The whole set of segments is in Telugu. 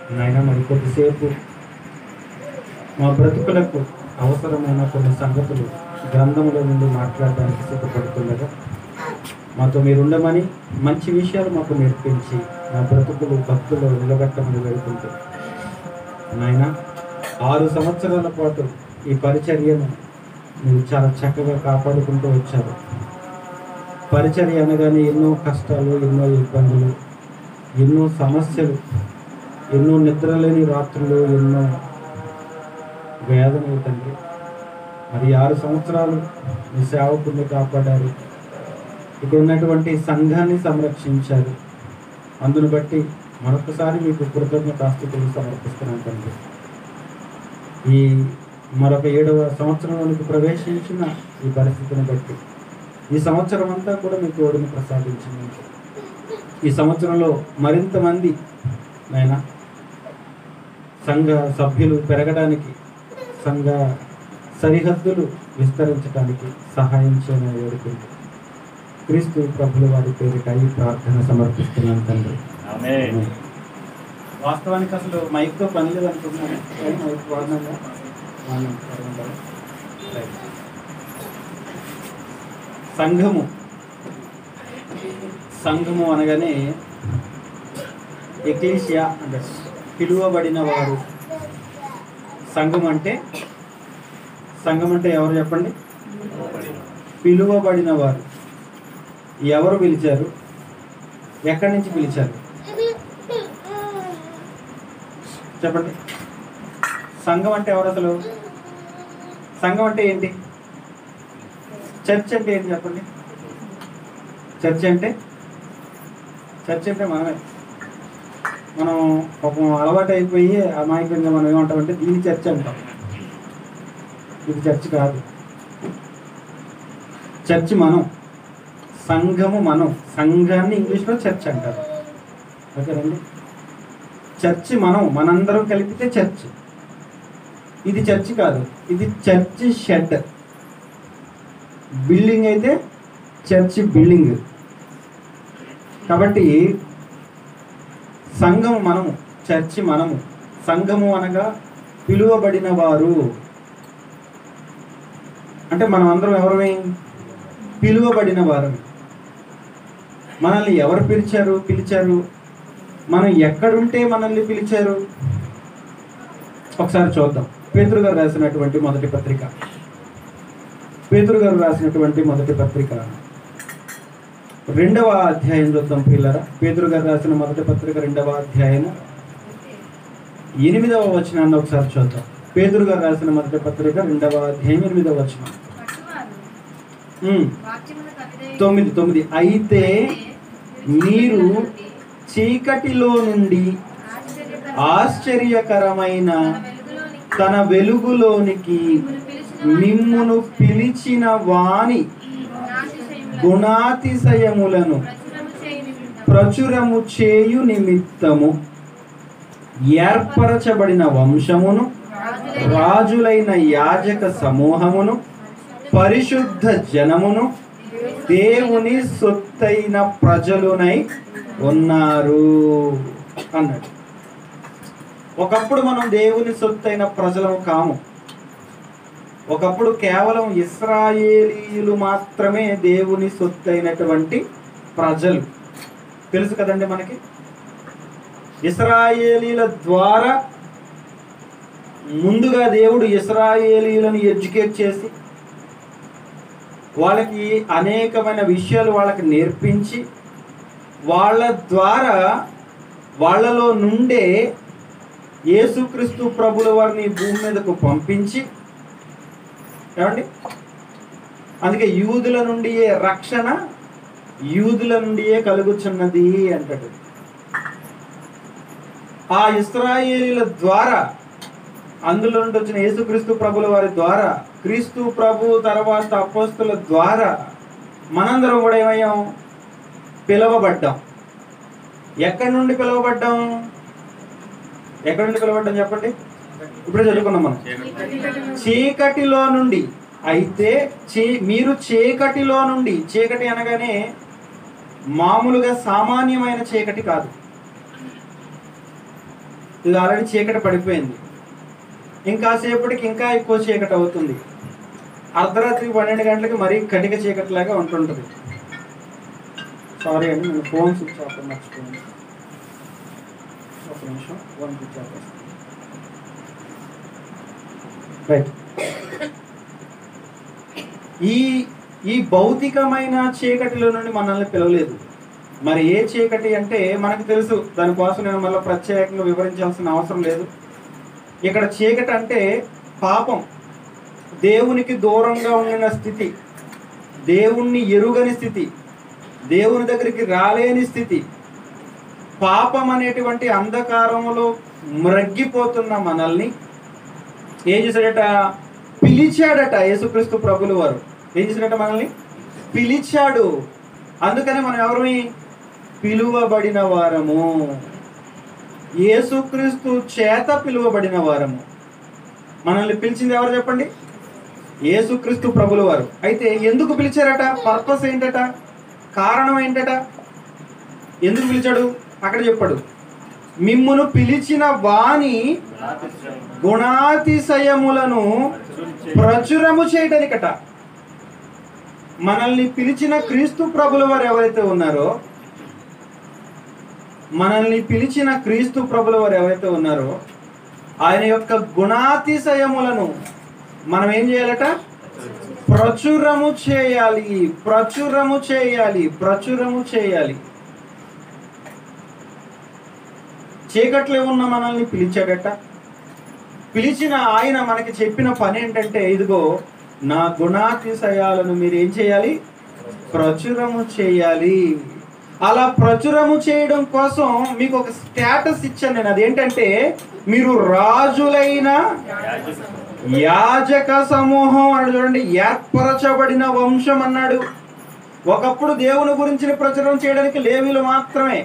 నాయన మరి కొద్దిసేపు మా బ్రతుకులకు అవసరమైన కొన్ని సంగతులు గ్రంథంలో నుండి మాట్లాడడానికి సిద్ధపడుతుండగా మాతో మీరు ఉండమని మంచి విషయాలు మాకు నేర్పించి మా బ్రతుకులు భక్తులు నిలబెట్టమని వేడుకుంటూ నాయన ఆరు సంవత్సరాల పాటు ఈ పరిచర్యను మీరు చాలా చక్కగా కాపాడుకుంటూ వచ్చారు పరిచర్య అనగానే ఎన్నో కష్టాలు ఎన్నో ఇబ్బందులు ఎన్నో సమస్యలు ఎన్నో నిద్రలేని రాత్రులు ఎన్నో వేదనలు తండ్రి మరి ఆరు సంవత్సరాలు మీ సేవకుని కాపాడారు ఇక్కడ ఉన్నటువంటి సంఘాన్ని సంరక్షించారు అందును బట్టి మరొకసారి మీకు కృతజ్ఞతాస్థితులు సమర్పిస్తున్నాను తండ్రి ఈ మరొక ఏడవ సంవత్సరంలోనికి ప్రవేశించిన ఈ పరిస్థితిని బట్టి ఈ సంవత్సరం అంతా కూడా మీకు ఓడిని ప్రసాదించింది ఈ సంవత్సరంలో మరింత మంది నాయన సంఘ సభ్యులు పెరగడానికి సంఘ సరిహద్దులు విస్తరించడానికి సహాయం చేయమని వేడుకుంటూ క్రీస్తు ప్రభుల వారి పేరిట ఈ ప్రార్థన సమర్పిస్తున్నాను తండ్రి ఆమేన్. వాస్తవానికి అసలు మైక్తో పని లేదు అనుకుంటున్నాను కానీ మైక్ వాడినాగా వాడినాం. పర్వాలేదు. రైట్. సంఘము సంఘము అనగానే ఎక్లీషియా అంటే పిలువబడిన వారు సంఘం అంటే సంఘం అంటే ఎవరు చెప్పండి పిలువబడిన వారు ఎవరు పిలిచారు ఎక్కడి నుంచి పిలిచారు చెప్పండి సంఘం అంటే ఎవరు అసలు సంఘం అంటే ఏంటి చర్చ్ అంటే ఏంటి చెప్పండి చర్చ్ అంటే చర్చ్ అంటే మనమే మనం పాపం అలవాటు అయిపోయి అమాయకంగా మనం ఏమంటామంటే దీని చర్చ్ అంటాం ఇది చర్చ్ కాదు చర్చ్ మనం సంఘము మనం సంఘాన్ని ఇంగ్లీష్లో చర్చ్ అంటారు ఓకేనండి చర్చ్ మనం మనందరం కలిపితే చర్చ్ ఇది చర్చ్ కాదు ఇది చర్చ్ షెడ్ బిల్డింగ్ అయితే చర్చ్ బిల్డింగ్ కాబట్టి సంఘము మనము చర్చి మనము సంఘము అనగా పిలువబడిన వారు అంటే మనం అందరం ఎవరమే పిలువబడిన వారు మనల్ని ఎవరు పిలిచారు పిలిచారు మనం ఎక్కడుంటే మనల్ని పిలిచారు ఒకసారి చూద్దాం పేతురు గారు రాసినటువంటి మొదటి పత్రిక పేతురు గారు రాసినటువంటి మొదటి పత్రిక రెండవ అధ్యాయం చూద్దాం పిల్లరా పేతురు గారు రాసిన మొదటి పత్రిక రెండవ అధ్యాయము ఎనిమిదవ వచనాన్ని ఒకసారి చూద్దాం పేతురు గారు రాసిన మొదటి పత్రిక రెండవ అధ్యాయం ఎనిమిదవ వచనం ఉమ్, తొమ్మిది తొమ్మిది అయితే మీరు చీకటిలో నుండి ఆశ్చర్యకరమైన తన వెలుగులోనికి మిమ్మును పిలిచిన వాని గుణాతిశయములను ప్రచురము చేయు నిమిత్తము ఏర్పరచబడిన వంశమును రాజులైన యాజక సమూహమును పరిశుద్ధ జనమును దేవుని సొత్తైన ప్రజలునై ఉన్నారు అన్నాడు ఒకప్పుడు మనం దేవుని సొత్తైన ప్రజలము కాము ఒకప్పుడు కేవలం ఇస్రాయేలీయులు మాత్రమే దేవుని సొత్తైనటువంటి ప్రజలు తెలుసు కదండి మనకి ఇస్రాయేలీల ద్వారా ముందుగా దేవుడు ఇస్రాయేలీలను ఎడ్యుకేట్ చేసి వాళ్ళకి అనేకమైన విషయాలు వాళ్ళకి నేర్పించి వాళ్ళ ద్వారా వాళ్ళలో నుండే యేసుక్రీస్తు ప్రభుల వారిని ఈ భూమి మీదకు పంపించి ఏమండి అందుకే యూదుల నుండియే రక్షణ యూదుల నుండియే కలుగుచున్నది అంటాడు ఆ ఇస్రాయేలీల ద్వారా అందులో నుండి వచ్చిన యేసుక్రీస్తు ప్రభుల వారి ద్వారా క్రీస్తు ప్రభు తర్వాత అపోస్తుల ద్వారా మనందరం కూడా ఏమయ్యాం పిలవబడ్డాం ఎక్కడి నుండి పిలవబడ్డాం ఎక్కడి నుండి పిలవబడ్డాం చెప్పండి ఇప్పుడే చదువుకున్నాం మనం చీకటిలో నుండి అయితే చీ మీరు చీకటిలో నుండి చీకటి అనగానే మామూలుగా సామాన్యమైన చీకటి కాదు ఇది ఆల్రెడీ చీకటి పడిపోయింది ఇంకా సేపటికి ఇంకా ఎక్కువ చీకటి అవుతుంది అర్ధరాత్రి పన్నెండు గంటలకి మరీ కటిక చీకటిలాగా ఉంటుంటుంది సారీ అండి నేను ఫోన్ స్విచ్ ఆఫ్ మర్చిపోయాను ఒక నిమిషం ఫోన్ స్విచ్ ఆఫ్ రైట్ ఈ ఈ భౌతికమైన చీకటిలో నుండి మనల్ని పిలవలేదు మరి ఏ చీకటి అంటే మనకు తెలుసు దానికోసం నేను మళ్ళీ ప్రత్యేకంగా వివరించాల్సిన అవసరం లేదు ఇక్కడ చీకటి అంటే పాపం దేవునికి దూరంగా ఉండిన స్థితి దేవుణ్ణి ఎరుగని స్థితి దేవుని దగ్గరికి రాలేని స్థితి పాపం అనేటువంటి అంధకారంలో మ్రగ్గిపోతున్న మనల్ని ఏం చేశాడట పిలిచాడట యేసుక్రీస్తు ప్రభులు వారు ఏం చేశాడట మనల్ని పిలిచాడు అందుకని మనం ఎవరిని పిలువబడిన వారము యేసుక్రీస్తు చేత పిలువబడిన వారము మనల్ని పిలిచింది ఎవరు చెప్పండి యేసుక్రీస్తు ప్రభుల వారు అయితే ఎందుకు పిలిచారట పర్పస్ ఏంటట కారణం ఏంటట ఎందుకు పిలిచాడు అక్కడ చెప్పాడు మిమ్మును పిలిచిన వాణి గుణాతిశయములను ప్రచురము చేయడానికట మనల్ని పిలిచిన క్రీస్తు ప్రభుల వారు ఎవరైతే ఉన్నారో మనల్ని పిలిచిన క్రీస్తు ప్రభుల వారు ఎవరైతే ఉన్నారో ఆయన యొక్క గుణాతిశయములను మనం ఏం చేయాలట ప్రచురము చేయాలి ప్రచురము చేయాలి ప్రచురము చేయాలి చీకట్లో ఉన్న మనల్ని పిలిచాడట పిలిచిన ఆయన మనకి చెప్పిన పని ఏంటంటే ఇదిగో నా గుణాతిశయాలను మీరు ఏం చేయాలి ప్రచురము చేయాలి అలా ప్రచురము చేయడం కోసం మీకు ఒక స్టేటస్ ఇచ్చాను నేను అదేంటంటే మీరు రాజులైన యాజక సమూహం అన్నాడు చూడండి ఏర్పరచబడిన వంశం అన్నాడు ఒకప్పుడు దేవుని గురించి ప్రచురం చేయడానికి లేవీలు మాత్రమే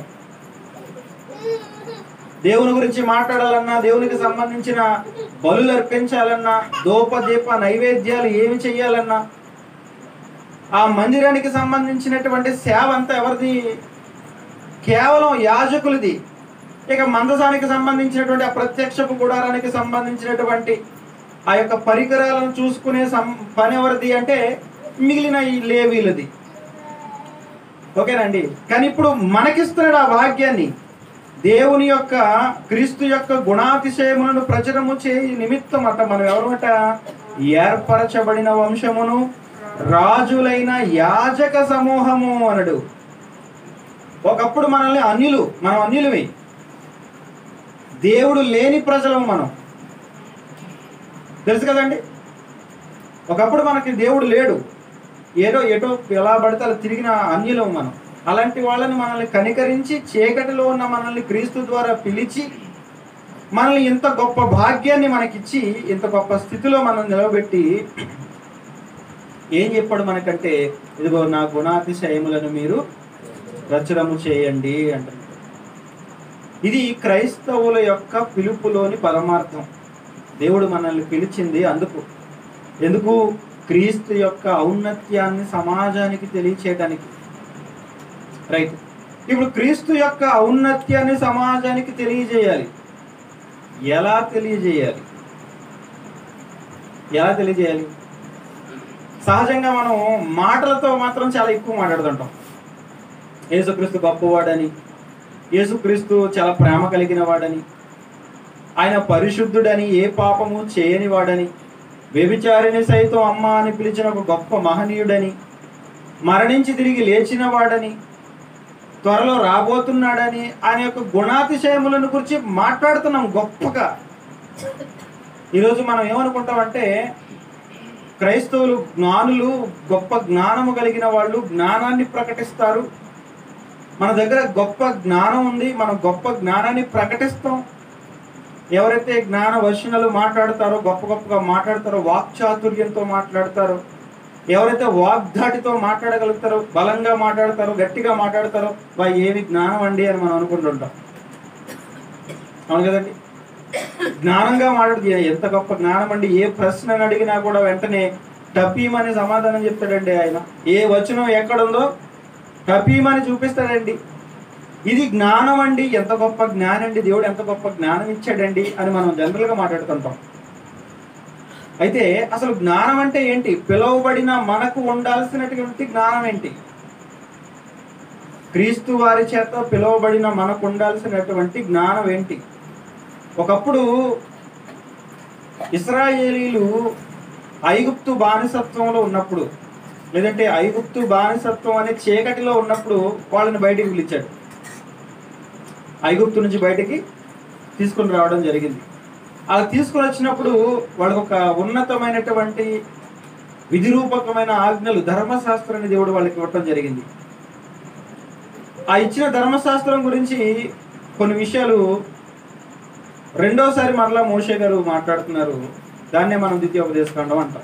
దేవుని గురించి మాట్లాడాలన్నా దేవునికి సంబంధించిన బలులు అర్పించాలన్నా దోపదీప నైవేద్యాలు ఏమి చెయ్యాలన్నా ఆ మందిరానికి సంబంధించినటువంటి సేవ అంతా ఎవరిది కేవలం యాజకులది ఇక మందసానికి సంబంధించినటువంటి ఆ ప్రత్యక్షపు గుడారానికి సంబంధించినటువంటి ఆ యొక్క పరికరాలను చూసుకునే సం పని ఎవరిది అంటే మిగిలిన ఈ లేవీలది ఓకేనండి కానీ ఇప్పుడు మనకిస్తున్నాడు ఆ భాగ్యాన్ని దేవుని యొక్క క్రీస్తు యొక్క గుణాతిశయములను ప్రచురము చేయి నిమిత్తం అట మనం ఎవరమట ఏర్పరచబడిన వంశమును రాజులైన యాజక సమూహము అనడు ఒకప్పుడు మనల్ని అన్యులు మనం అన్యులమే దేవుడు లేని ప్రజలము మనం తెలుసు కదండి ఒకప్పుడు మనకి దేవుడు లేడు ఏదో ఎటో ఎలా పడితే అలా తిరిగిన అన్యులం మనం అలాంటి వాళ్ళని మనల్ని కనికరించి చీకటిలో ఉన్న మనల్ని క్రీస్తు ద్వారా పిలిచి మనల్ని ఇంత గొప్ప భాగ్యాన్ని మనకిచ్చి ఇంత గొప్ప స్థితిలో మనం నిలబెట్టి ఏం చెప్పాడు మనకంటే ఇదిగో నా గుణాతిశయములను మీరు ప్రచురము చేయండి అంటున్నాడు ఇది క్రైస్తవుల యొక్క పిలుపులోని పరమార్థం దేవుడు మనల్ని పిలిచింది అందుకు ఎందుకు క్రీస్తు యొక్క ఔన్నత్యాన్ని సమాజానికి తెలియచేయడానికి రైట్ ఇప్పుడు క్రీస్తు యొక్క ఔన్నత్యాన్ని సమాజానికి తెలియజేయాలి ఎలా తెలియజేయాలి ఎలా తెలియజేయాలి సహజంగా మనం మాటలతో మాత్రం చాలా ఎక్కువ మాట్లాడుతుంటాం యేసుక్రీస్తు గొప్పవాడని యేసుక్రీస్తు చాలా ప్రేమ కలిగిన వాడని ఆయన పరిశుద్ధుడని ఏ పాపము చేయని వాడని వ్యభిచారిని సైతం అమ్మ అని పిలిచిన ఒక గొప్ప మహనీయుడని మరణించి తిరిగి లేచిన వాడని త్వరలో రాబోతున్నాడని ఆయన యొక్క గుణాతిశయములను గురించి మాట్లాడుతున్నాం గొప్పగా ఈరోజు మనం ఏమనుకుంటామంటే క్రైస్తవులు జ్ఞానులు గొప్ప జ్ఞానము కలిగిన వాళ్ళు జ్ఞానాన్ని ప్రకటిస్తారు మన దగ్గర గొప్ప జ్ఞానం ఉంది మనం గొప్ప జ్ఞానాన్ని ప్రకటిస్తాం ఎవరైతే జ్ఞాన వర్షణలు మాట్లాడతారో గొప్ప గొప్పగా మాట్లాడతారో వాక్చాతుర్యంతో మాట్లాడతారో ఎవరైతే వాగ్ధాటితో మాట్లాడగలుగుతారో బలంగా మాట్లాడతారో గట్టిగా మాట్లాడతారో వా ఏమి జ్ఞానం అండి అని మనం అనుకుంటుంటాం అవును కదండి జ్ఞానంగా మాట్లాడుతుంది ఎంత గొప్ప జ్ఞానం అండి ఏ ప్రశ్నను అడిగినా కూడా వెంటనే టపీమని సమాధానం చెప్తాడండి ఆయన ఏ వచనం ఎక్కడుందో టపీమని చూపిస్తాడండి ఇది జ్ఞానం అండి ఎంత గొప్ప జ్ఞానం అండి దేవుడు ఎంత గొప్ప జ్ఞానం ఇచ్చాడండి అని మనం జనరల్గా మాట్లాడుతుంటాం అయితే అసలు జ్ఞానం అంటే ఏంటి పిలువబడిన మనకు ఉండాల్సినటువంటి జ్ఞానం ఏంటి క్రీస్తు వారి చేత పిలువబడిన మనకు ఉండాల్సినటువంటి జ్ఞానం ఏంటి ఒకప్పుడు ఇస్రాయేలీలు ఐగుప్తు బానిసత్వంలో ఉన్నప్పుడు లేదంటే ఐగుప్తు బానిసత్వం అనే చీకటిలో ఉన్నప్పుడు వాళ్ళని బయటికి పిలిచాడు ఐగుప్తు నుంచి బయటికి తీసుకుని రావడం జరిగింది అలా తీసుకుని వచ్చినప్పుడు వాళ్ళకు ఒక ఉన్నతమైనటువంటి విధిరూపకమైన ఆజ్ఞలు ధర్మశాస్త్రాన్ని దేవుడు వాళ్ళకి ఇవ్వటం జరిగింది ఆ ఇచ్చిన ధర్మశాస్త్రం గురించి కొన్ని విషయాలు రెండోసారి మరలా మోషే గారు మాట్లాడుతున్నారు దాన్నే మనం ద్వితీయోపదేశకాండం అంటాం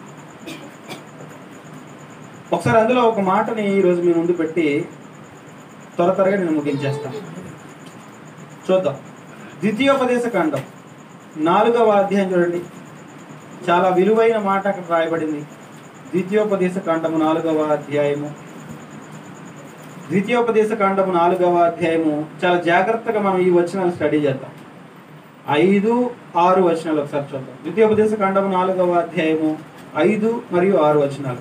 ఒకసారి అందులో ఒక మాటని ఈరోజు మీ ముందు పెట్టి త్వర త్వరగా నేను ముగించేస్తాను చూద్దాం ద్వితీయోపదేశ కాండం నాలుగవ అధ్యాయం చూడండి చాలా విలువైన మాట అక్కడ రాయబడింది ద్వితీయోపదేశ కాండము నాలుగవ అధ్యాయము ద్వితీయోపదేశ కాండము నాలుగవ అధ్యాయము చాలా జాగ్రత్తగా మనం ఈ వచనాలు స్టడీ చేద్దాం ఐదు ఆరు వచనాలు ఒకసారి చూద్దాం ద్వితీయోపదేశ కాండము నాలుగవ అధ్యాయము ఐదు మరియు ఆరు వచనాలు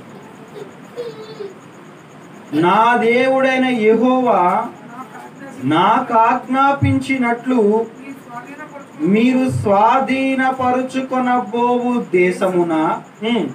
నా దేవుడైన యెహోవా నాకు ఆజ్ఞాపించినట్లు మీరు స్వాధీనపరుచుకొనబోవు దేశమున ఉమ్,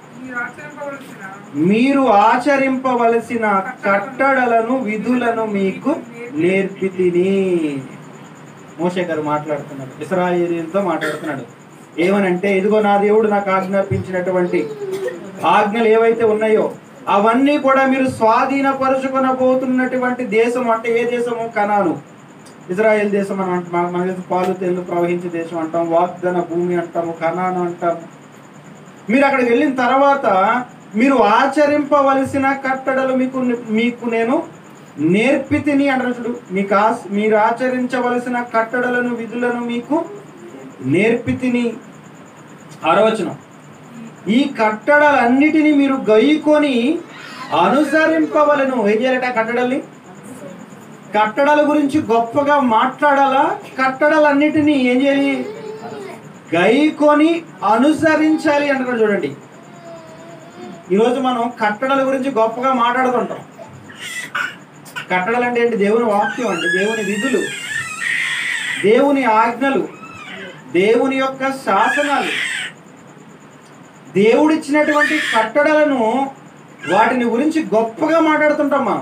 మీరు ఆచరింపవలసిన కట్టడలను విధులను మీకు నేర్పితిని మోషే గారు మాట్లాడుతున్నాడు ఇస్రాయేలీలతో మాట్లాడుతున్నాడు ఏమనంటే ఇదిగో నా దేవుడు నాకు ఆజ్ఞాపించినటువంటి ఆజ్ఞలు ఏవైతే ఉన్నాయో అవన్నీ కూడా మీరు స్వాధీనపరుచుకొనబోతున్నటువంటి దేశం అంటే ఏ దేశము కనాను ఇజ్రాయెల్ దేశం అని అంటాం మన దేశం పాలు తెల్లు ప్రవహించే దేశం అంటాం వాగ్దాన భూమి అంటాము కనాను అంటాము మీరు అక్కడికి వెళ్ళిన తర్వాత మీరు ఆచరింపవలసిన కట్టడలు మీకు మీకు నేను నేర్పితిని అంటారు చూడు మీకు ఆస్- మీరు ఆచరించవలసిన కట్టడలను విధులను మీకు నేర్పితిని ఆరవచనం ఈ కట్టడలన్నిటినీ మీరు గైకొని అనుసరింపవలను ఏం చేయాలట ఆ కట్టడల్ని కట్టడల గురించి గొప్పగా మాట్లాడాలా కట్టడలన్నిటినీ ఏం చేయాలి గైకొని అనుసరించాలి అంటారు చూడండి ఈరోజు మనం కట్టడల గురించి గొప్పగా మాట్లాడుతుంటాం కట్టడలు అంటే ఏంటి దేవుని వాక్యం అండి దేవుని విధులు దేవుని ఆజ్ఞలు దేవుని యొక్క శాసనాలు దేవుడిచ్చినటువంటి కట్టడలను వాటిని గురించి గొప్పగా మాట్లాడుతుంటాం మనం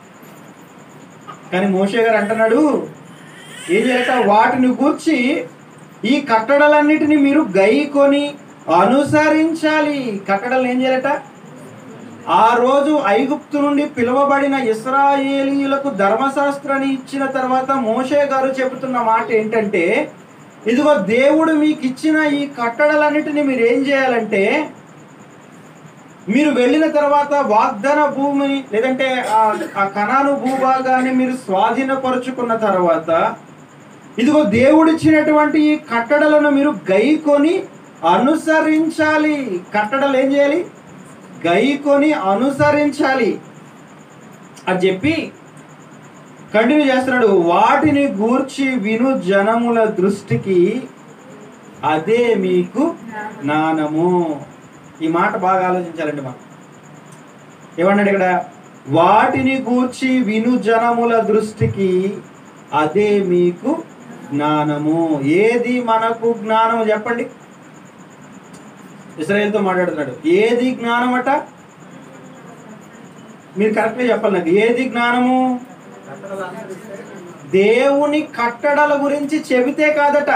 కానీ మోషే గారు అంటున్నాడు ఏం చేయాలట వాటిని గూర్చి ఈ కట్టడలన్నిటిని మీరు గైకొని అనుసరించాలి కట్టడలు ఏం చేయాలట ఆ రోజు ఐగుప్తు నుండి పిలువబడిన ఇస్రాయేలీయులకు ధర్మశాస్త్రాన్ని ఇచ్చిన తర్వాత మోషే గారు చెబుతున్న మాట ఏంటంటే ఇదిగో దేవుడు మీకు ఇచ్చిన ఈ కట్టడలన్నిటిని మీరు ఏం చేయాలంటే మీరు వెళ్ళిన తర్వాత వాగ్దాన భూమిని లేదంటే ఆ- ఆ కణాను భూభాగాన్ని మీరు స్వాధీనపరుచుకున్న తర్వాత ఇదిగో దేవుడిచ్చినటువంటి ఈ కట్టడలను మీరు గైకొని అనుసరించాలి కట్టడలు ఏం చేయాలి గైకొని అనుసరించాలి అని చెప్పి కంటిన్యూ చేస్తున్నాడు వాటిని గూర్చి విను జనముల దృష్టికి అదే మీకు జ్ఞానము ఈ మాట బాగా ఆలోచించాలండి మనం ఏమన్నాడు ఇక్కడ వాటిని గూర్చి విను జనముల దృష్టికి అదే మీకు జ్ఞానము ఏది మనకు జ్ఞానము చెప్పండి ఇస్రాయేల్తో మాట్లాడుతున్నాడు ఏది జ్ఞానం అట మీరు కరెక్ట్గా చెప్పాలి నాకు ఏది జ్ఞానము దేవుని కట్టడల గురించి చెబితే కాదట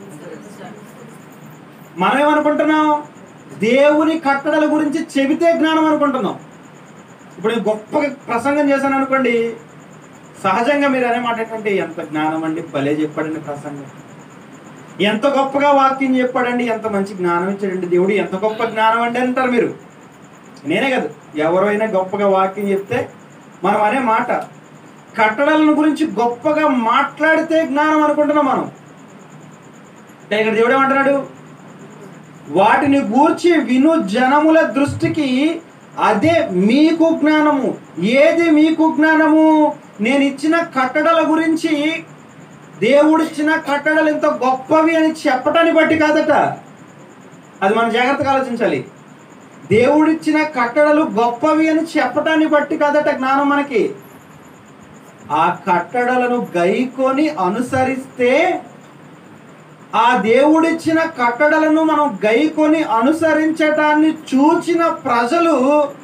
మనం ఏమనుకుంటున్నాం దేవుని కట్టడల గురించి చెబితే జ్ఞానం అనుకుంటున్నాం ఇప్పుడు నేను గొప్పగా ప్రసంగం చేశాను అనుకోండి సహజంగా మీరు అనే మాట ఏంటంటే ఎంత జ్ఞానం అండి భలే చెప్పాడండి ప్రసంగం ఎంత గొప్పగా వాక్యం చెప్పాడండి ఎంత మంచి జ్ఞానం ఇచ్చాడండి దేవుడు ఎంత గొప్ప జ్ఞానం అండి అంటారు మీరు నేనే కాదు ఎవరైనా గొప్పగా వాక్యం చెప్తే మనం అనే మాట కట్టడలను గురించి గొప్పగా మాట్లాడితే జ్ఞానం అనుకుంటున్నాం మనం అంటే ఇక్కడ దేవుడు ఏమంటున్నాడు వాటిని గూర్చి విను జనముల దృష్టికి అదే మీకు జ్ఞానము ఏది మీకు జ్ఞానము నేను ఇచ్చిన కట్టడల గురించి దేవుడిచ్చిన కట్టడలు ఎంత గొప్పవి అని చెప్పటాన్ని బట్టి కాదట అది మనం జాగ్రత్తగా ఆలోచించాలి దేవుడిచ్చిన కట్టడలు గొప్పవి అని చెప్పటాన్ని బట్టి కాదట జ్ఞానం మనకి ఆ కట్టడలను గైకొని అనుసరిస్తే ఆ దేవుడిచ్చిన కట్టడలను మనం గైకొని అనుసరించటాన్ని చూచిన ప్రజలు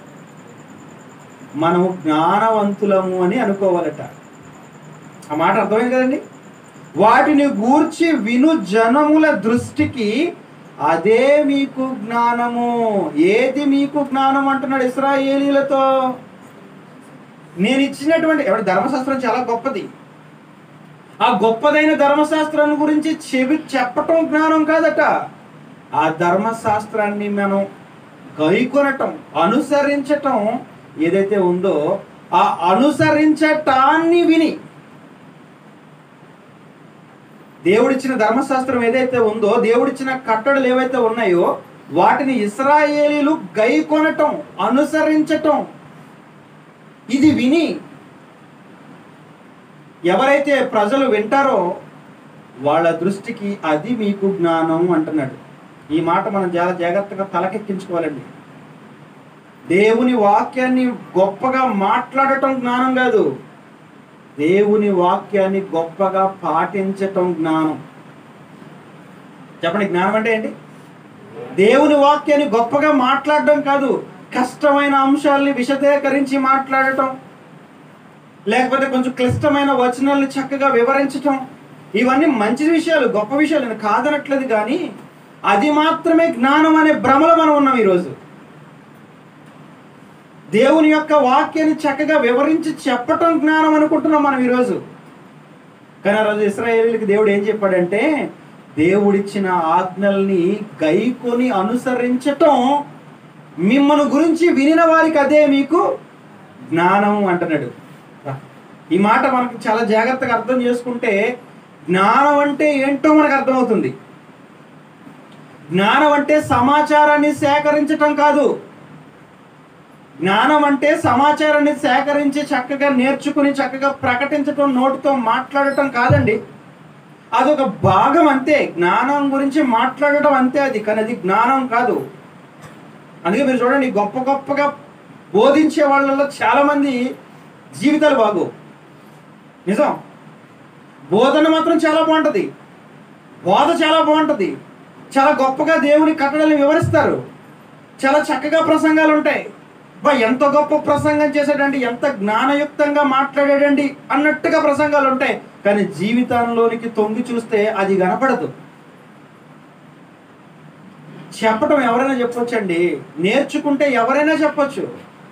మనము జ్ఞానవంతులము అని అనుకోవాలట ఆ మాట అర్థమైంది కదండి వాటిని గూర్చి విను జనముల దృష్టికి అదే మీకు జ్ఞానము ఏది మీకు జ్ఞానం అంటున్నాడు ఇస్రాయేలీలతో నేను ఇచ్చినటువంటి ఎవరి ధర్మశాస్త్రం చాలా గొప్పది ఆ గొప్పదైన ధర్మశాస్త్రం గురించి చెవి చెప్పటం జ్ఞానం కాదట ఆ ధర్మశాస్త్రాన్ని మనం గైకొనటం అనుసరించటం ఏదైతే ఉందో ఆ అనుసరించటాన్ని విని దేవుడిచ్చిన ధర్మశాస్త్రం ఏదైతే ఉందో దేవుడిచ్చిన కట్టడలు ఏవైతే ఉన్నాయో వాటిని ఇస్రాయేలీలు గైకొనటం అనుసరించటం ఇది విని ఎవరైతే ప్రజలు వింటారో వాళ్ళ దృష్టికి అది మీకు జ్ఞానం అంటున్నాడు ఈ మాట మనం చాలా జాగ్రత్తగా తలకెక్కించుకోవాలండి దేవుని వాక్యాన్ని గొప్పగా మాట్లాడటం జ్ఞానం కాదు దేవుని వాక్యాన్ని గొప్పగా పాటించటం జ్ఞానం చెప్పండి జ్ఞానం అంటే ఏంటి దేవుని వాక్యాన్ని గొప్పగా మాట్లాడడం కాదు కష్టమైన అంశాల్ని విశదీకరించి మాట్లాడటం లేకపోతే కొంచెం క్లిష్టమైన వచనాల్ని చక్కగా వివరించటం ఇవన్నీ మంచి విషయాలు గొప్ప విషయాలు నేను కాదనట్లేదు కానీ అది మాత్రమే జ్ఞానం అనే భ్రమలో మనం ఉన్నాం ఈరోజు దేవుని యొక్క వాక్యాన్ని చక్కగా వివరించి చెప్పటం జ్ఞానం అనుకుంటున్నాం మనం ఈరోజు కానీ ఆ రోజు ఇస్రాయేలీలకు దేవుడు ఏం చెప్పాడంటే దేవుడిచ్చిన ఆజ్ఞల్ని గైకొని అనుసరించటం మిమ్మల్ని గురించి వినిన వారికి అదే మీకు జ్ఞానం అంటున్నాడు ఈ మాట మనకు చాలా జాగ్రత్తగా అర్థం చేసుకుంటే జ్ఞానం అంటే ఏంటో మనకు అర్థమవుతుంది జ్ఞానం అంటే సమాచారాన్ని సేకరించటం కాదు జ్ఞానం అంటే సమాచారాన్ని సేకరించి చక్కగా నేర్చుకుని చక్కగా ప్రకటించటం నోటితో మాట్లాడటం కాదండి అదొక భాగం అంతే జ్ఞానం గురించి మాట్లాడటం అంతే అది కానీ అది జ్ఞానం కాదు అందుకే మీరు చూడండి గొప్ప గొప్పగా బోధించే వాళ్ళలో చాలా మంది జీవితాలు బాగు నిజం బోధన మాత్రం చాలా బాగుంటుంది బోధ చాలా బాగుంటుంది చాలా గొప్పగా దేవుని కట్టడల్ని వివరిస్తారు చాలా చక్కగా ప్రసంగాలు ఉంటాయి బా ఎంత గొప్ప ప్రసంగం చేశాడండి ఎంత జ్ఞానయుక్తంగా మాట్లాడాడండి అన్నట్టుగా ప్రసంగాలు ఉంటాయి కానీ జీవితంలోనికి తొంగి చూస్తే అది కనపడదు చెప్పటం ఎవరైనా చెప్పొచ్చండి నేర్చుకుంటే ఎవరైనా చెప్పొచ్చు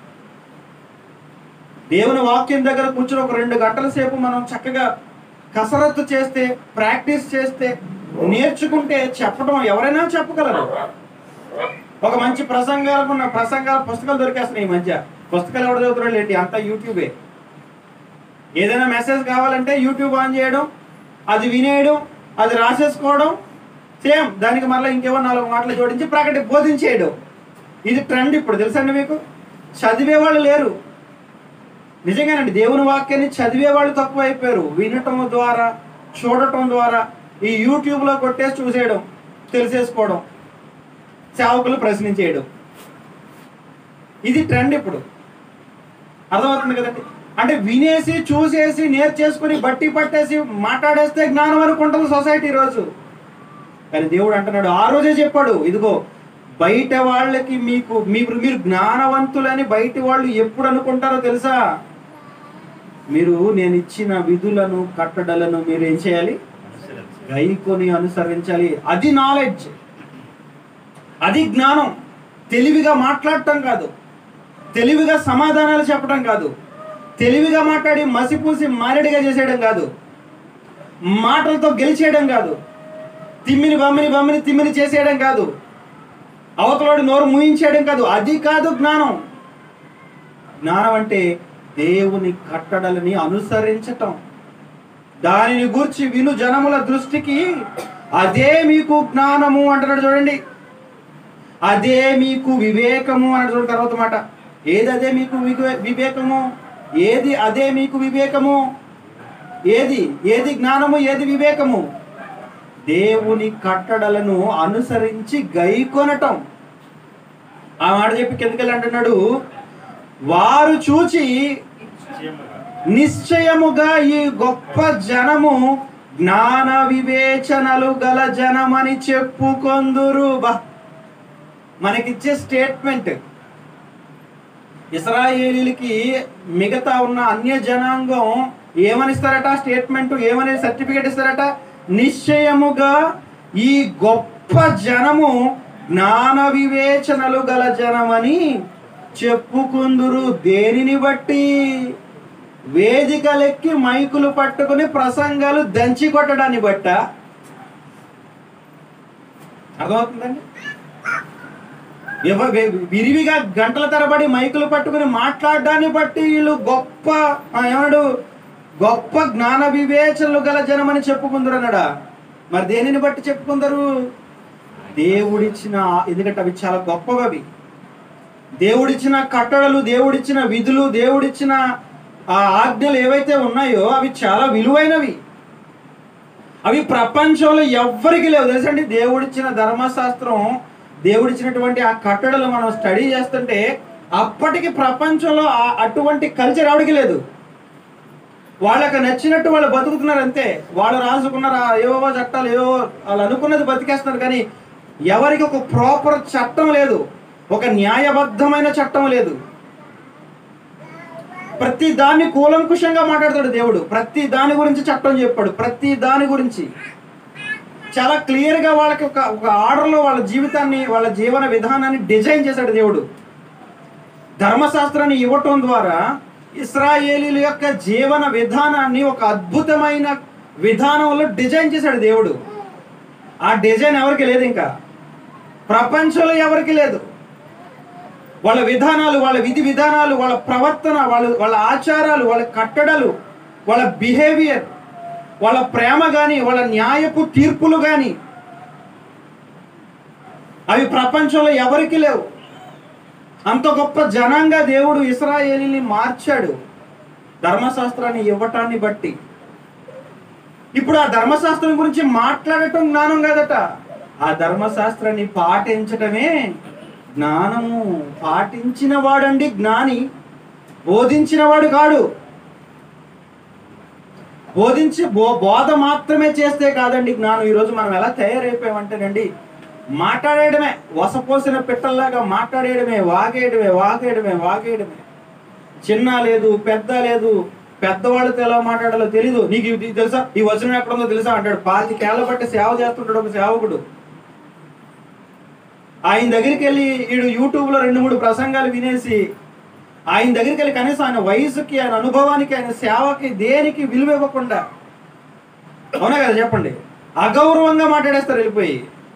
దేవుని వాక్యం దగ్గర కూర్చొని ఒక రెండు గంటల సేపు మనం చక్కగా కసరత్తు చేస్తే ప్రాక్టీస్ చేస్తే నేర్చుకుంటే చెప్పడం ఎవరైనా చెప్పగలరు ఒక మంచి ప్రసంగాలకు ఉన్న ప్రసంగాల పుస్తకాలు దొరికేస్తున్నాయి ఈ మధ్య పుస్తకాలు ఎవరు చదువుతున్నాడు ఏంటి అంతా యూట్యూబే ఏదైనా మెసేజ్ కావాలంటే యూట్యూబ్ ఆన్ చేయడం అది వినేయడం అది రాసేసుకోవడం సేమ్ దానికి మళ్ళీ ఇంకేమో నాలుగు మాటలు జోడించి ప్రకటి బోధించేయడం ఇది ట్రెండ్ ఇప్పుడు తెలుసండి మీకు చదివే వాళ్ళు లేరు నిజంగానండి దేవుని వాక్యాన్ని చదివే వాళ్ళు తక్కువ అయిపోయారు వినటం ద్వారా చూడటం ద్వారా ఈ యూట్యూబ్లో కొట్టేసి చూసేయడం తెలిసేసుకోవడం సేవకులు ప్రశ్నించేయడం ఇది ట్రెండ్ ఇప్పుడు అర్థమవుతుంది కదండి అంటే వినేసి చూసేసి నేర్చేసుకుని బట్టి పట్టేసి మాట్లాడేస్తే జ్ఞానం అనుకుంటుంది సొసైటీ ఈరోజు కానీ దేవుడు అంటున్నాడు ఆ రోజే చెప్పాడు ఇదిగో బయట వాళ్ళకి మీకు మీరు మీరు జ్ఞానవంతులని బయట వాళ్ళు ఎప్పుడు అనుకుంటారో తెలుసా మీరు నేను ఇచ్చిన విధులను కట్టడలను మీరు ఏం చేయాలి గైకొని అనుసరించాలి అది నాలెడ్జ్ అది జ్ఞానం తెలివిగా మాట్లాడటం కాదు తెలివిగా సమాధానాలు చెప్పడం కాదు తెలివిగా మాట్లాడి మసిపూసి మారేడిగా చేసేయడం కాదు మాటలతో గెలిచేయడం కాదు తిమ్మిని బమ్మిని బమ్మిని తిమ్మిని చేసేయడం కాదు అవతలోడి నోరు ముయించేయడం కాదు అది కాదు జ్ఞానం జ్ఞానం అంటే దేవుని కట్టడలని అనుసరించటం దానిని గూర్చి విను జనముల దృష్టికి అదే మీకు జ్ఞానము అంటున్నాడు చూడండి అదే మీకు వివేకము అన్నాడు చూడండి తర్వాత మాట ఏది అదే మీకు వివే- వివేకము ఏది అదే మీకు వివేకము ఏది ఏది జ్ఞానము ఏది వివేకము దేవుని కట్టడలను అనుసరించి గైకొనటం ఆ మాట చెప్పి కిందకెళ్ళి అంటున్నాడు వారు చూచి నిశ్చయముగా ఈ గొప్ప జనము జ్ఞాన వివేచనలు గల జనమని చెప్పుకొందురు బా మనకిచ్చే స్టేట్మెంట్ ఇస్రాయేలీలకి మిగతా ఉన్న అన్య జనాంగం ఏమనిస్తారట స్టేట్మెంట్ ఏమని సర్టిఫికేట్ ఇస్తారట నిశ్చయముగా ఈ గొప్ప జనము జ్ఞాన వివేచనలు గల జనమని చెప్పుకుందురు దేనిని బట్టి వేదికలెక్కి మైకులు పట్టుకుని ప్రసంగాలు దంచి కొట్టడాన్ని బట్ట అర్థమవుతుందండి ఎవ- వె- విరివిగా గంటల తరబడి మైకులు పట్టుకుని మాట్లాడడాన్ని బట్టి వీళ్ళు గొప్ప ఆ, ఏమన్నాడు గొప్ప జ్ఞాన వివేచనలు గల జనమని చెప్పుకుందరు అన్నాడా మరి దేనిని బట్టి చెప్పుకుందరు దేవుడిచ్చిన ఎందుకంటే అవి చాలా గొప్పవి అవి దేవుడిచ్చిన కట్టడలు దేవుడిచ్చిన విధులు దేవుడిచ్చిన ఆ ఆజ్ఞలు ఏవైతే ఉన్నాయో అవి చాలా విలువైనవి అవి ప్రపంచంలో ఎవ్వరికి లేవు తెలుసండి దేవుడిచ్చిన ధర్మశాస్త్రం దేవుడిచ్చినటువంటి ఆ కట్టడలు మనం స్టడీ చేస్తుంటే అప్పటికి ప్రపంచంలో ఆ- అటువంటి కల్చర్ ఎవరికి లేదు వాళ్ళకి నచ్చినట్టు వాళ్ళు బతుకుతున్నారు అంతే వాళ్ళు రాసుకున్నారు ఆ ఏవో చట్టాలు ఏవో వాళ్ళు అనుకున్నది బతికేస్తున్నారు కానీ ఎవరికి ఒక ప్రాపర్ చట్టం లేదు ఒక న్యాయబద్ధమైన చట్టం లేదు ప్రతి దాన్ని కూలంకుషంగా మాట్లాడతాడు దేవుడు ప్రతి దాని గురించి చట్టం చెప్పాడు ప్రతి దాని గురించి చాలా క్లియర్ గా వాళ్ళకి ఒక ఒక ఆర్డర్లో వాళ్ళ జీవితాన్ని వాళ్ళ జీవన విధానాన్ని డిజైన్ చేశాడు దేవుడు ధర్మశాస్త్రాన్ని ఇవ్వటం ద్వారా ఇస్రాయేలీల యొక్క జీవన విధానాన్ని ఒక అద్భుతమైన విధానంలో డిజైన్ చేశాడు దేవుడు ఆ డిజైన్ ఎవరికి లేదు ఇంకా ప్రపంచంలో ఎవరికి లేదు వాళ్ళ విధానాలు వాళ్ళ విధి విధానాలు వాళ్ళ ప్రవర్తన వాళ్ళ వాళ్ళ ఆచారాలు వాళ్ళ కట్టడలు వాళ్ళ బిహేవియర్ వాళ్ళ ప్రేమ కానీ వాళ్ళ న్యాయపు తీర్పులు కానీ అవి ప్రపంచంలో ఎవరికి లేవు అంత గొప్ప జనంగా దేవుడు ఇస్రాయేలీని మార్చాడు ధర్మశాస్త్రాన్ని ఇవ్వటాన్ని బట్టి ఇప్పుడు ఆ ధర్మశాస్త్రం గురించి మాట్లాడటం జ్ఞానం కాదట ఆ ధర్మశాస్త్రాన్ని పాటించటమే జ్ఞానము పాటించిన వాడండి జ్ఞాని బోధించిన వాడు కాడు బోధించి బో బోధ మాత్రమే చేస్తే కాదండి జ్ఞానం ఈరోజు మనం ఎలా తయారైపోయామంటేనండి మాట్లాడేయడమే వసపోసిన పిట్టల్లాగా మాట్లాడేయడమే వాగేయడమే వాగేయడమే వాగేయడమే చిన్న లేదు పెద్ద లేదు పెద్దవాళ్ళతో ఎలా మాట్లాడాలో తెలీదు నీకు ఇది తెలుసా ఈ వచనం ఎక్కడ ఉందో తెలుసా అంటాడు పాతి కేళ్ళ బట్టి సేవ చేస్తుంటాడు ఒక సేవకుడు ఆయన దగ్గరికి వెళ్ళి వీడు యూట్యూబ్లో రెండు మూడు ప్రసంగాలు వినేసి ఆయన దగ్గరికి వెళ్ళి కనీసం ఆయన వయసుకి ఆయన అనుభవానికి ఆయన సేవకి దేనికి విలువ ఇవ్వకుండా అవునా కదా చెప్పండి అగౌరవంగా మాట్లాడేస్తారు వెళ్ళిపోయి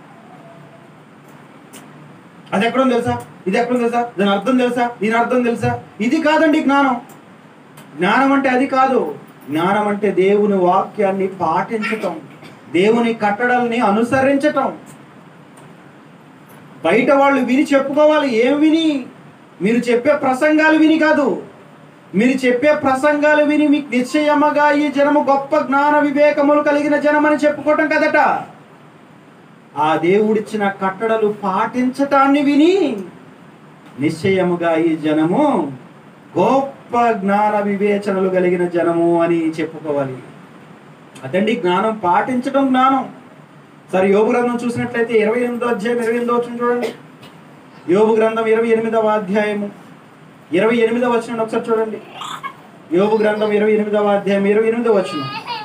అది ఎక్కడుంది తెలుసా ఇది ఎక్కడుంది తెలుసా దీని అర్థం తెలుసా దీని అర్థం తెలుసా ఇది కాదండి జ్ఞానం జ్ఞానం అంటే అది కాదు జ్ఞానం అంటే దేవుని వాక్యాన్ని పాటించటం దేవుని కట్టడల్ని అనుసరించటం బయట వాళ్ళు విని చెప్పుకోవాలి ఏం విని మీరు చెప్పే ప్రసంగాలు విని కాదు మీరు చెప్పే ప్రసంగాలు విని మీకు నిశ్చయముగా ఈ జనము గొప్ప జ్ఞాన వివేకములు కలిగిన జనమని చెప్పుకోవటం కదట ఆ దేవుడిచ్చిన కట్టడలు పాటించటాన్ని విని నిశ్చయముగా ఈ జనము గొప్ప జ్ఞాన వివేచనలు కలిగిన జనము అని చెప్పుకోవాలి అదండి జ్ఞానం పాటించడం జ్ఞానం సరే యోగు గ్రంథం చూసినట్లయితే ఇరవై ఎనిమిదో అధ్యాయం ఇరవై ఎనిమిదో వచ్చిన చూడండి యోగు గ్రంథం ఇరవై ఎనిమిదవ అధ్యాయము ఇరవై ఎనిమిదవ వచ్చిన ఒకసారి చూడండి యోగు గ్రంథం ఇరవై ఎనిమిదవ అధ్యాయం ఇరవై ఎనిమిదవ వచ్చిన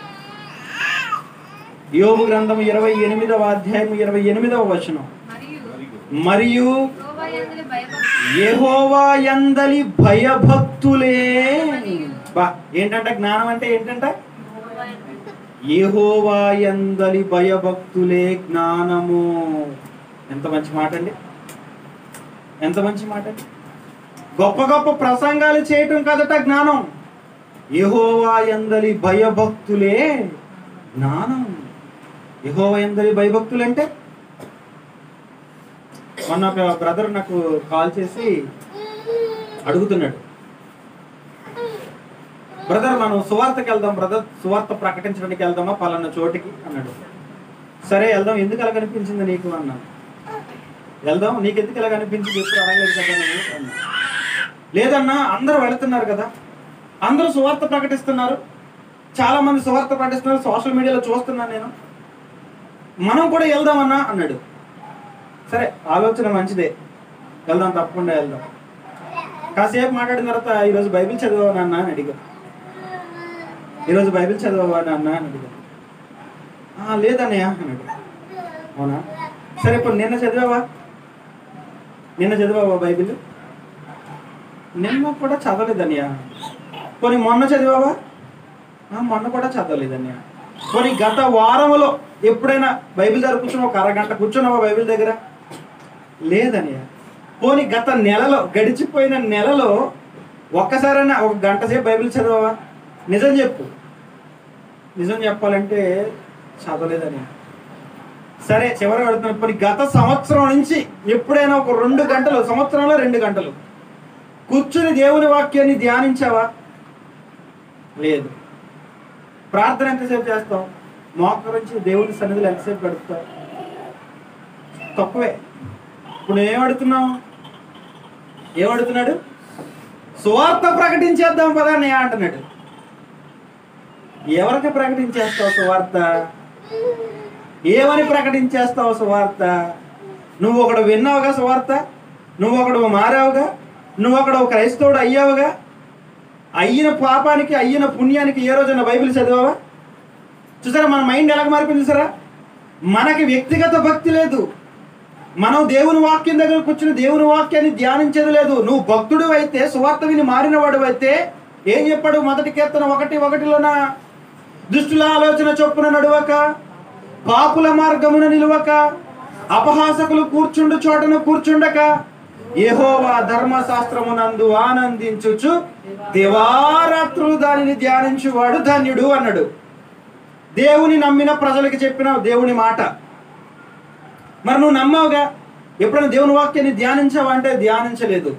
యోగు గ్రంథం ఇరవై ఎనిమిదవ అధ్యాయం ఇరవై ఎనిమిదవ వచనం మరియు మరియు యెహోవా యందు భయభక్తులు యెహోవా యందలి భయభక్తులే బా ఏంటంట జ్ఞానం అంటే ఏంటంట యెహోవా యందు యెహోవా యందలి భయభక్తులే జ్ఞానము ఎంత మంచి మాట అండి ఎంత మంచి మాట అండి గొప్ప గొప్ప ప్రసంగాలు చేయటం కదట జ్ఞానం యెహోవా యందలి భయభక్తులే జ్ఞానం యెహోవా యందలి భయభక్తులు అంటే మొన్న ఒక బ్రదర్ నాకు కాల్ చేసి అడుగుతున్నాడు బ్రదర్ మనం సువార్తకి వెళ్దాం బ్రదర్ సువార్త ప్రకటించడానికి వెళ్దామా పలానా చోటికి అన్నాడు సరే వెళ్దాం ఎందుకు అలా కనిపించింది నీకు అన్నాను వెళ్దాం నీకు ఎందుకు ఇలా కనిపించింది ఎప్పుడు అడగలేదు కదా నువ్వు అన్నా లేదన్నా అందరూ వెళుతున్నారు కదా అందరూ సువార్త ప్రకటిస్తున్నారు చాలా మంది సువార్త ప్రకటిస్తున్నారు సోషల్ మీడియాలో చూస్తున్నాను నేను మనం కూడా వెళ్దామన్నా అన్నాడు సరే ఆలోచన మంచిదే వెళ్దాం తప్పకుండా వెళ్దాం కాసేపు మాట్లాడిన తర్వాత ఈరోజు బైబిల్ చదివావా నాన్న అని అడిగాను ఈరోజు బైబిల్ చదివావా నాన్న అని అడిగాను "ఆ, లేదన్నయ్య అన్నాడు అవునా సరే ఇప్పుడు నిన్న చదివావా నిన్న చదివావా బైబిల్ నిన్న కూడా చదవలేదన్నయ్య పోనీ మొన్న చదివావా "ఆ, మొన్న కూడా చదవలేదన్నయ్య పోనీ గత వారంలో ఎప్పుడైనా బైబిల్ దగ్గర కూర్చుని ఒక అరగంట కూర్చున్నావా బైబిల్ దగ్గర లేదన్నయ్య పోనీ గత నెలలో గడిచిపోయిన నెలలో ఒక్కసారైనా ఒక గంట సేపు బైబిల్ చదవవా నిజం చెప్పు నిజం చెప్పాలంటే చదవలేదని సరే చివరి పెడుతున్నాను పోనీ గత సంవత్సరం నుంచి ఎప్పుడైనా ఒక రెండు గంటలు సంవత్సరంలో రెండు గంటలు కూర్చుని దేవుని వాక్యాన్ని ధ్యానించావా లేదు ప్రార్థన ఎంతసేపు చేస్తావు మోకరించి దేవుని సన్నిధిలో ఎంతసేపు గడుపుతావు తక్కువే ఇప్పుడు ఏం అడుగుతున్నావు ఏం అడుగుతున్నాడు సువార్త ప్రకటించేద్దాం పదా నే అంటున్నాడు ఎవరికి ప్రకటించేస్తావు సువార్త ఏమని ప్రకటించేస్తావు సువార్త నువ్వు ఒకడు విన్నావుగా సువార్త నువ్వు ఒకడు మారావుగా నువ్వు ఒకడు క్రైస్తవుడు అయ్యావుగా అయ్యిన పాపానికి అయ్యిన పుణ్యానికి ఏ రోజైనా బైబిల్ చదివావా చూసారా మన మైండ్ ఎలా మారిపోయింది చూసారా మనకి వ్యక్తిగత భక్తి లేదు మనం దేవుని వాక్యం దగ్గర కూర్చుని దేవుని వాక్యాన్ని ధ్యానించేది లేదు నువ్వు భక్తుడు అయితే సువార్త విని మారినవాడు అయితే ఏం చెప్పాడు మొదటి కీర్తన ఒకటి ఒకటిలోన దుష్టుల ఆలోచన చొప్పున నడువక పాపుల మార్గమున నిలువక అపహాసకులు కూర్చుండు చోటను కూర్చుండక యెహోవా ధర్మశాస్త్రమునందు ఆనందించుచు దివారాత్రులు దానిని ధ్యానించువాడు ధన్యుడు అన్నాడు దేవుని నమ్మిన ప్రజలకు చెప్పిన దేవుని మాట మరి నువ్వు నమ్మావుగా ఎప్పుడైనా దేవుని వాక్యాన్ని ధ్యానించావా అంటే ధ్యానించలేదు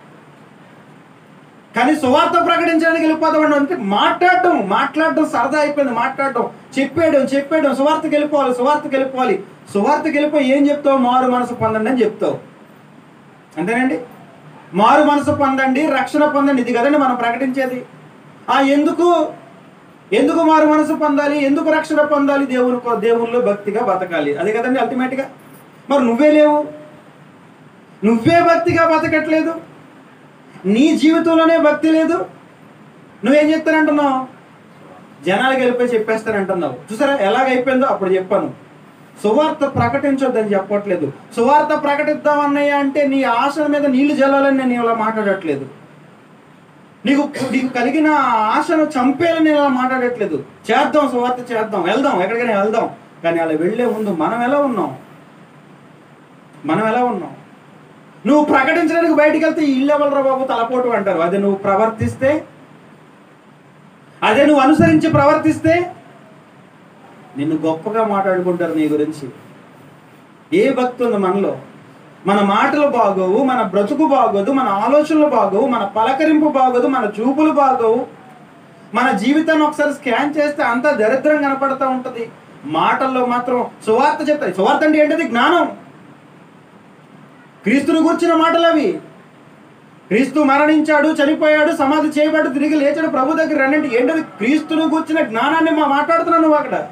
కానీ సువార్త ప్రకటించడానికి వెళ్ళిపోతాం అంటే మాట్లాడటం మాట్లాడటం సరదా అయిపోయింది మాట్లాడటం చెప్పేయడం చెప్పేయడం సువార్తకి వెళ్ళిపోవాలి సువార్తకి వెళ్ళిపోవాలి సువార్తకి వెళ్ళిపోయి ఏం చెప్తావు మారు మనసు పొందండి అని చెప్తావు అంతేనండి మారు మనసు పొందండి రక్షణ పొందండి ఇది కదండి మనం ప్రకటించేది ఆ ఎందుకు ఎందుకు మారు మనసు పొందాలి ఎందుకు రక్షణ పొందాలి దేవుని కో- దేవునిలో భక్తిగా బతకాలి అదే కదండి అల్టిమేట్గా మరి నువ్వే లేవు నువ్వే భక్తిగా బతకట్లేదు నీ జీవితంలోనే భక్తి లేదు నువ్వేం చెప్తానంటున్నావు జనాలకు వెళ్ళిపోయి చెప్పేస్తానంటున్నావు చూసారా ఎలాగైపోయిందో అప్పుడు చెప్పాను సువార్త ప్రకటించొద్దని చెప్పట్లేదు సువార్త ప్రకటిద్దాం అన్నయ్య అంటే నీ ఆశ మీద నీళ్లు జల్లాలని నేను ఇలా మాట్లాడట్లేదు నీకు నీకు కలిగిన ఆశను చంపేయాలని నేను ఇలా మాట్లాడట్లేదు చేద్దాం సువార్త చేద్దాం వెళ్దాం ఎక్కడికైనా వెళ్దాం కానీ అలా వెళ్ళే ముందు మనం ఎలా ఉన్నాం మనం ఎలా ఉన్నాం నువ్వు ప్రకటించడానికి బయటికి వెళ్తే ఇల్లు ఎవరు బాబు తలపోటు అంటారు అదే నువ్వు ప్రవర్తిస్తే అదే నువ్వు అనుసరించి ప్రవర్తిస్తే నిన్ను గొప్పగా మాట్లాడుకుంటారు నీ గురించి ఏ భక్తి ఉంది మనలో మన మాటలు బాగోవు మన బ్రతుకు బాగోదు మన ఆలోచనలు బాగోవు మన పలకరింపు బాగోదు మన చూపులు బాగోవు మన జీవితాన్ని ఒకసారి స్కాన్ చేస్తే అంతా దరిద్రం కనపడతా ఉంటది మాటల్లో మాత్రం సువార్త చెప్తాయి సువార్త అంటే ఏంటది జ్ఞానం క్రీస్తుని కూర్చిన మాటలు అవి క్రీస్తు మరణించాడు చనిపోయాడు సమాధి చేయబడి తిరిగి లేచాడు ప్రభు దగ్గర రండి ఏంటది క్రీస్తుని కూర్చిన జ్ఞానాన్ని మా మాట్లాడుతున్నాను నువ్వు అక్కడ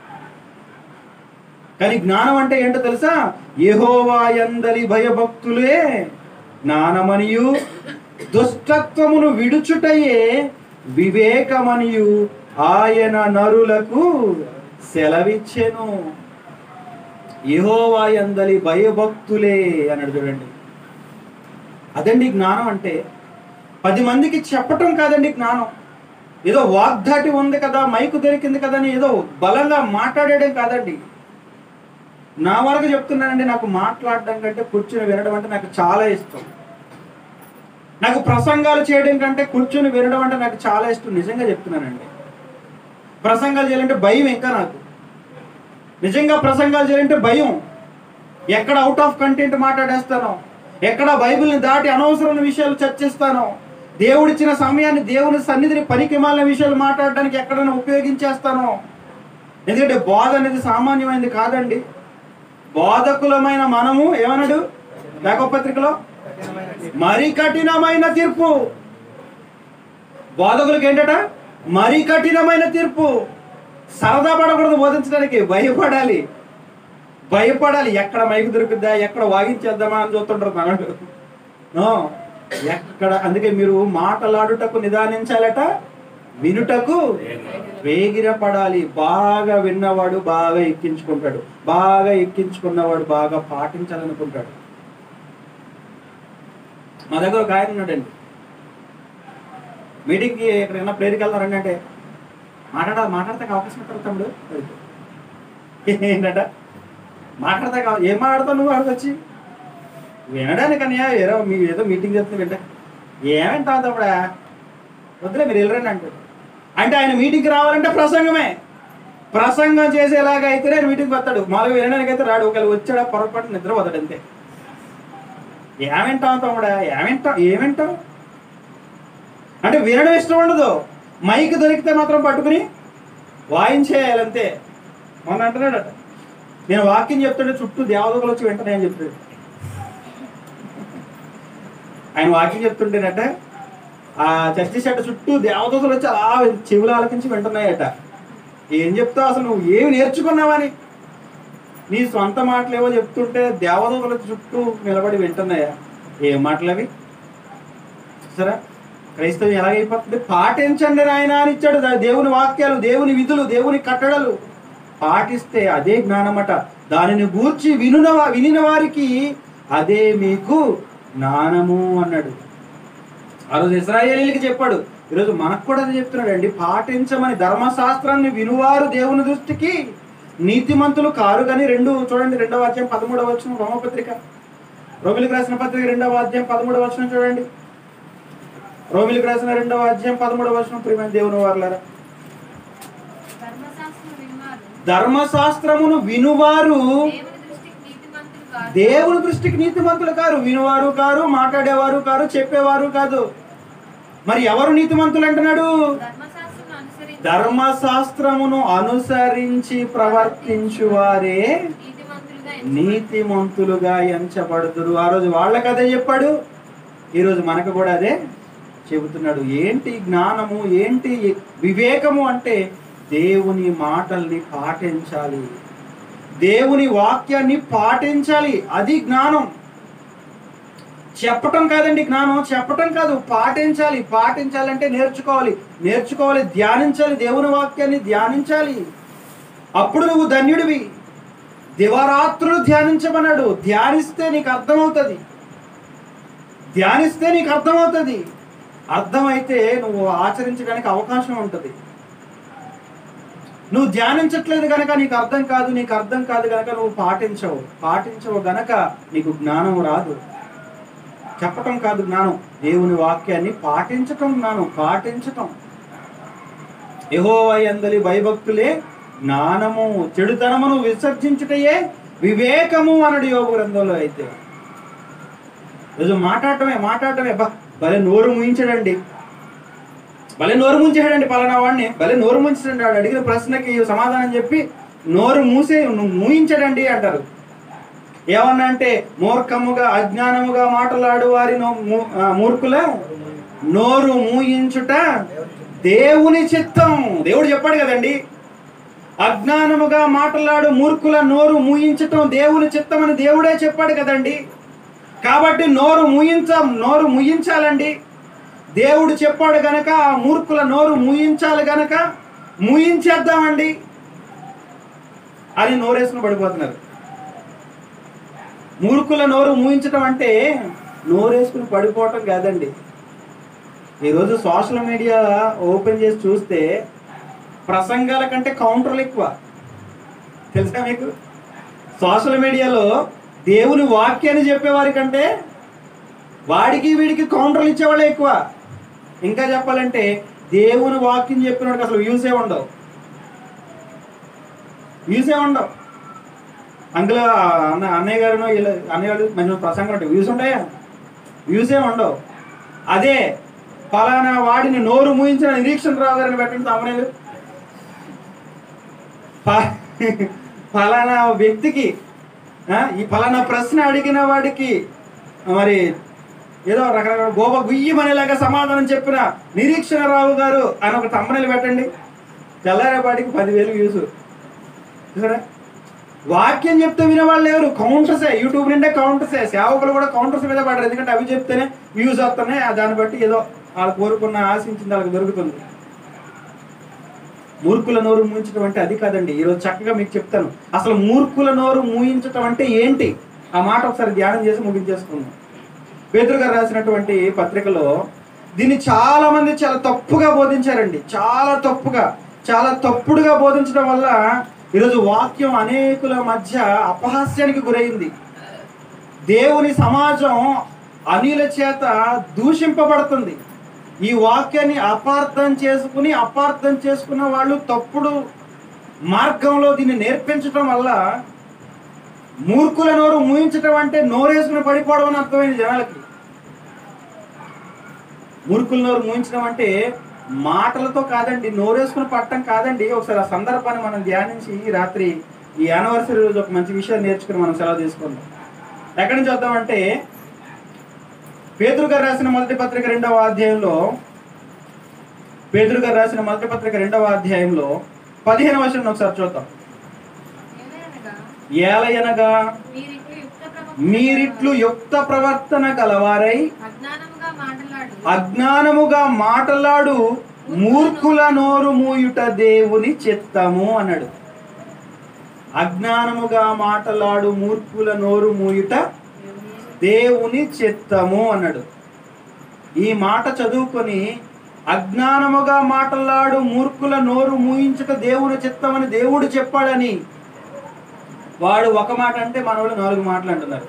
కానీ జ్ఞానం అంటే ఏంటో తెలుసా యెహోవా యందలి భయభక్తులే జ్ఞానమనియు దుష్టత్వమును విడుచుటయే వివేకమనియు ఆయన నరులకు సెలవిచ్చెను యెహోవా యందలి భయభక్తులే అన్నాడు చూడండి అదండి జ్ఞానం అంటే పది మందికి చెప్పటం కాదండి జ్ఞానం ఏదో వాగ్దాటి ఉంది కదా మైకు దొరికింది కదా అని ఏదో బలంగా మాట్లాడేయడం కాదండి నా వరకు చెప్తున్నానండి నాకు మాట్లాడడం కంటే కూర్చుని వినడం అంటే నాకు చాలా ఇష్టం నాకు ప్రసంగాలు చేయడం కంటే కూర్చుని వినడం అంటే నాకు చాలా ఇష్టం నిజంగా చెప్తున్నానండి ప్రసంగాలు చేయాలంటే భయం ఇంకా నాకు నిజంగా ప్రసంగాలు చేయాలంటే భయం ఎక్కడ అవుట్ ఆఫ్ కంటెంట్ మాట్లాడేస్తానో ఎక్కడ బైబిల్ని దాటి అనవసరమైన విషయాలు చర్చిస్తానో దేవుడిచ్చిన సమయాన్ని దేవుని సన్నిధిని పనికి మాలిన విషయాలు మాట్లాడడానికి ఎక్కడైనా ఉపయోగించేస్తాను ఎందుకంటే బోధ అనేది సామాన్యమైనది కాదండి బోధకులమైన మనము ఏమన్నాడు యాకో పత్రికలో మరి కఠినమైన తీర్పు బోధకులకు ఏంటట మరి కఠినమైన తీర్పు సరదా పడకూడదు బోధించడానికి భయపడాలి భయపడాలి ఎక్కడ మైకు దొరుకుద్దా ఎక్కడ వాగించేద్దామా అని చూస్తుంటారు మనడు నో ఎక్కడ అందుకే మీరు మాటలాడుటకు నిదానించాలట వినుటకు వేగిరపడాలి బాగా విన్నవాడు బాగా ఎక్కించుకుంటాడు బాగా ఎక్కించుకున్నవాడు బాగా పాటించాలనుకుంటాడు మా దగ్గర ఒక ఆయన ఉన్నాడండి మీటింగ్కి ఎక్కడికైనా ప్రేరుకి వెళ్తారండి అంటే మాట్లాడ మాట్లాడతాక అవకాశం పెట్టారు తమ్ముడు ఏంటట మాట్లాడతాక ఏం మాట్లాడతావు నువ్వు అక్కడికి వచ్చి వినడానికి అన్నయ్య ఏదో మీ ఏదో మీటింగ్ చేస్తుంది వింటే ఏమంటావు తమ్ముడా వద్దులే మీరు వెళ్ళరండి అంటాడు అంటే ఆయన మీటింగ్కి రావాలంటే ప్రసంగమే ప్రసంగం చేసేలాగా అయితేనే ఆయన మీటింగ్కి వస్తాడు మామూలుగా వినడానికి అయితే రాడు ఒకవేళ వచ్చాడా పొరపాటు నిద్రపోతాడు అంతే ఏమంటావు తమ్ముడా ఏమంటావు ఏమంటావు అంటే వినడం ఇష్టం ఉండదు మైక్ దొరికితే మాత్రం పట్టుకుని వాయించేయాలంతే మొన్న అంటున్నాడట నేను వాక్యం చెప్తుంటే చుట్టూ దేవదూతలు వచ్చి వింటున్నాయి అని చెప్తాడు ఆయన వాక్యం చెప్తుంటేనట ఆ చర్చి చెట్ట చుట్టూ దేవదూతలు వచ్చి అలా చెవులు ఆలకించి వింటున్నాయట ఏం చెప్తావు అసలు నువ్వు ఏమి నేర్చుకున్నావని నీ సొంత మాటలేవో చెప్తుంటే దేవదూతల చుట్టూ నిలబడి వింటున్నాయా ఏం మాటలు అవి సరే క్రైస్తవం ఎలాగైపోతుంది పాటించండి నాయన అని ఇచ్చాడు దా- దేవుని వాక్యాలు దేవుని విధులు దేవుని కట్టడలు పాటిస్తే అదే జ్ఞానమట దానిని గూర్చి వినున వినిన వారికి అదే మీకు జ్ఞానము అన్నాడు ఆ రోజు ఇస్రాయేలీలకి చెప్పాడు ఈరోజు మనకు కూడా అదే చెప్తున్నాడు అండి పాటించమని ధర్మశాస్త్రాన్ని వినువారు దేవుని దృష్టికి నీతిమంతులు కారు కానీ రెండు చూడండి రెండవ అధ్యాయం పదమూడవ వచ్చిన రోమపత్రిక రోమిలికి రాసిన పత్రిక రెండవ అధ్యాయం పదమూడవ వచ్చిన చూడండి రోమిలికి రాసిన రెండవ అధ్యాయం పదమూడవ వచనం ప్రియమైన దేవుని వారులారా ధర్మశాస్త్రం వినువారు ధర్మశాస్త్రమును వినువారు దేవుని దృష్టికి నీతిమంతులు కాదు దేవుని దృష్టికి నీతిమంతులు కారు వినువారు కారు మాట్లాడేవారు కారు చెప్పేవారు కాదు మరి ఎవరు నీతిమంతులు అంటున్నాడు ధర్మశాస్త్రం అనుసరించి ధర్మశాస్త్రమును అనుసరించి ప్రవర్తించువారే నీతిమంతులుగా నీతిమంతులుగా ఎంచబడుతురు ఆ రోజు వాళ్ళకి అదే చెప్పాడు ఈరోజు మనకు కూడా అదే చెబుతున్నాడు ఏంటి జ్ఞానము ఏంటి వివేకము అంటే దేవుని మాటల్ని పాటించాలి దేవుని వాక్యాన్ని పాటించాలి అది జ్ఞానం చెప్పటం కాదండి జ్ఞానం చెప్పటం కాదు పాటించాలి పాటించాలంటే నేర్చుకోవాలి నేర్చుకోవాలి ధ్యానించాలి దేవుని వాక్యాన్ని ధ్యానించాలి అప్పుడు నువ్వు ధన్యుడివి దివారాత్రులు ధ్యానించమన్నాడు ధ్యానిస్తే నీకు అర్థమవుతుంది ధ్యానిస్తే నీకు అర్థమవుతుంది అర్థమైతే నువ్వు ఆచరించడానికి అవకాశం ఉంటుంది నువ్వు ధ్యానించట్లేదు గనక నీకు అర్థం కాదు నీకు అర్థం కాదు గనక నువ్వు పాటించవు పాటించవు గనక నీకు జ్ఞానం రాదు చెప్పటం కాదు జ్ఞానం దేవుని వాక్యాన్ని పాటించటం జ్ఞానం పాటించటం యెహోవా యందలి భయభక్తులే జ్ఞానము చెడుతనమును విసర్జించుటయే వివేకము అనడు యోగ గ్రంథంలో అయితే రోజు మాట్లాడటమే మాట్లాడటమే బా భలే నోరు ముయించడండి భలే నోరు ముంచాడండి పలానా వాడిని భలే నోరు ముంచాడండి వాడు అడిగిన ప్రశ్నకి సమాధానం చెప్పి నోరు మూసే మూయించడండి అంటారు ఏమన్నా అంటే మూర్ఖముగా అజ్ఞానముగా మాట్లాడు వారి నో- మూ- ఆ, మూర్ఖుల నోరు మూయించుట దేవుని చిత్తం దేవుడు చెప్పాడు కదండి అజ్ఞానముగా మాట్లాడు మూర్ఖుల నోరు మూయించటం దేవుని చిత్తం అని దేవుడే చెప్పాడు కదండి కాబట్టి నోరు ముయించ నోరు ముయించాలండి దేవుడు చెప్పాడు గనక ఆ మూర్ఖుల నోరు ముయించాలి గనక ముయించేద్దామండి అని నోరేసుకుని పడిపోతున్నారు మూర్ఖుల నోరు మూయించడం అంటే నోరేసుకుని పడిపోవటం కాదండి ఈరోజు సోషల్ మీడియా ఓపెన్ చేసి చూస్తే ప్రసంగాల కంటే కౌంటర్లు ఎక్కువ తెలుసా మీకు సోషల్ మీడియాలో దేవుని వాక్యాన్ని చెప్పేవారి కంటే వాడికి వీడికి కౌంటర్లు ఇచ్చేవాళ్ళే ఎక్కువ ఇంకా చెప్పాలంటే దేవుని వాక్యం చెప్పినోడికి అసలు వ్యూసే ఉండవు వ్యూసే ఉండవు అందులో అన్న అన్నయ్య గారు అన్నయ్య గారు మంచి ప్రసంగం ఉంటాయి వ్యూస్ ఉంటాయా వ్యూసే ఉండవు అదే ఫలానా వాడిని నోరు మూయించిన నిరీక్షణ రావు గారిని పెట్టండి తమనేలు ఫ- ఫలానా వ్యక్తికి ఆ, ఈ ఫలానా ప్రశ్న అడిగిన వాడికి మరి ఏదో రకరకాల గోప గుయ్యమనేలాగా సమాధానం చెప్పిన నిరీక్షణ రావు గారు అని ఒక తమ్మనలు పెట్టండి తెల్లారేపాటికి పదివేలు వ్యూస్ చూసారా వాక్యం చెప్తే వినేవాళ్ళు ఎవరు కౌంటర్సే యూట్యూబ్ నిండే కౌంటర్సే సేవకులు కూడా కౌంటర్స్ మీద పడరు ఎందుకంటే అవి చెప్తేనే వ్యూస్ వస్తున్నాయి ఆ దాన్ని బట్టి ఏదో వాళ్ళు కోరుకున్న ఆశించింది వాళ్ళకి దొరుకుతుంది మూర్ఖుల నోరు మూయించడం అంటే అది కాదండి ఈరోజు చక్కగా మీకు చెప్తాను అసలు మూర్ఖుల నోరు మూయించడం అంటే ఏంటి ఆ మాట ఒకసారి ధ్యానం చేసి ముగించేసుకుందాం పేదరు గారు రాసినటువంటి పత్రికలో దీన్ని చాలా మంది చాలా తప్పుగా బోధించారండి చాలా తప్పుగా చాలా తప్పుడుగా బోధించడం వల్ల ఈరోజు వాక్యం అనేకుల మధ్య అపహాస్యానికి గురైంది దేవుని సమాజం అనిల చేత దూషింపబడుతుంది ఈ వాక్యాన్ని అపార్థం చేసుకుని అపార్థం చేసుకున్న వాళ్ళు తప్పుడు మార్గంలో దీన్ని నేర్పించడం వల్ల మూర్ఖుల నోరు మూయించడం అంటే నోరేసుకుని పడిపోవడం అని అర్థమైంది జనాలకి మూర్ఖుల నోరు మూయించడం అంటే మాటలతో కాదండి నోరేసుకుని పట్టడం కాదండి ఒకసారి ఆ సందర్భాన్ని మనం ధ్యానించి ఈ రాత్రి ఈ యానివర్సరీ రోజు ఒక మంచి విషయాన్ని నేర్చుకుని మనం సెలవు తీసుకుందాం ఎక్కడి నుంచి వద్దామంటే పేదరు గారు రాసిన మొదటి పత్రిక రెండవ అధ్యాయంలో పేదరు గారు రాసిన మొదటి పత్రిక రెండవ అధ్యాయంలో పదిహేను వర్షం ఒకసారి చూద్దాం ఏలయనగా ఏలయనగా మీరిట్లు యుక్త ప్రవ- మీరిట్లు యుక్త ప్రవర్తన గలవారై అజ్ఞానముగా మాటలాడు అజ్ఞానముగా మాటలాడు మూర్ఖుల నోరు మూయుట దేవుని చిత్తము అన్నాడు అజ్ఞానముగా మాటలాడు మూర్ఖుల నోరు మూయుట దేవుని చిత్తము అన్నాడు ఈ మాట చదువుకొని అజ్ఞానముగా మాటలాడు మూర్ఖుల నోరు మూయించుట దేవుని చిత్తమని దేవుడు చెప్పాడని వాడు ఒక మాట అంటే మనవాడు నాలుగు మాటలు అంటున్నారు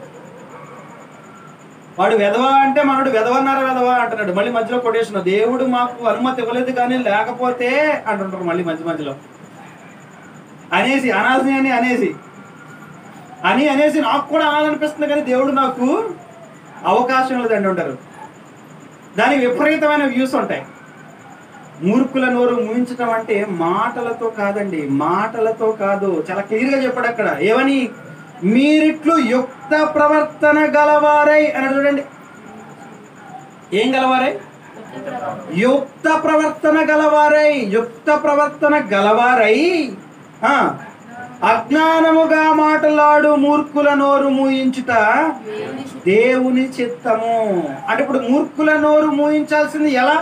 వాడు వెధవ అంటే మనడు వెధవన్నారా వెధవ అంటున్నాడు మళ్ళీ మధ్యలో కొటేషన్ దేవుడు మాకు అనుమతి ఇవ్వలేదు కానీ లేకపోతే అంటుంటారు మళ్ళీ మధ్య మధ్యలో అనేసి అనాల్సి అని అనేసి అని అనేసి నాకు కూడా అనాలనిపిస్తుంది కానీ దేవుడు నాకు అవకాశం లేదండి ఉంటారు దానికి విపరీతమైన వ్యూస్ ఉంటాయి మూర్ఖుల నోరు ముయించడం అంటే మాటలతో కాదండి మాటలతో కాదు చాలా క్లియర్ గా చెప్పాడు అక్కడ ఏమని మీరిట్లు యుక్త ప్రవర్తన గలవారై అని చూడండి ఏం గలవారై యుక్త ప్రవర్తన గలవారై యుక్త ప్రవర్తన గలవారై ఆ, అజ్ఞానముగా మాటలాడు మూర్ఖుల నోరు మూయించుట దేవుని చిత్తం. దేవుని చిత్తము అంటే ఇప్పుడు మూర్ఖుల నోరు మూయించాల్సింది ఎలా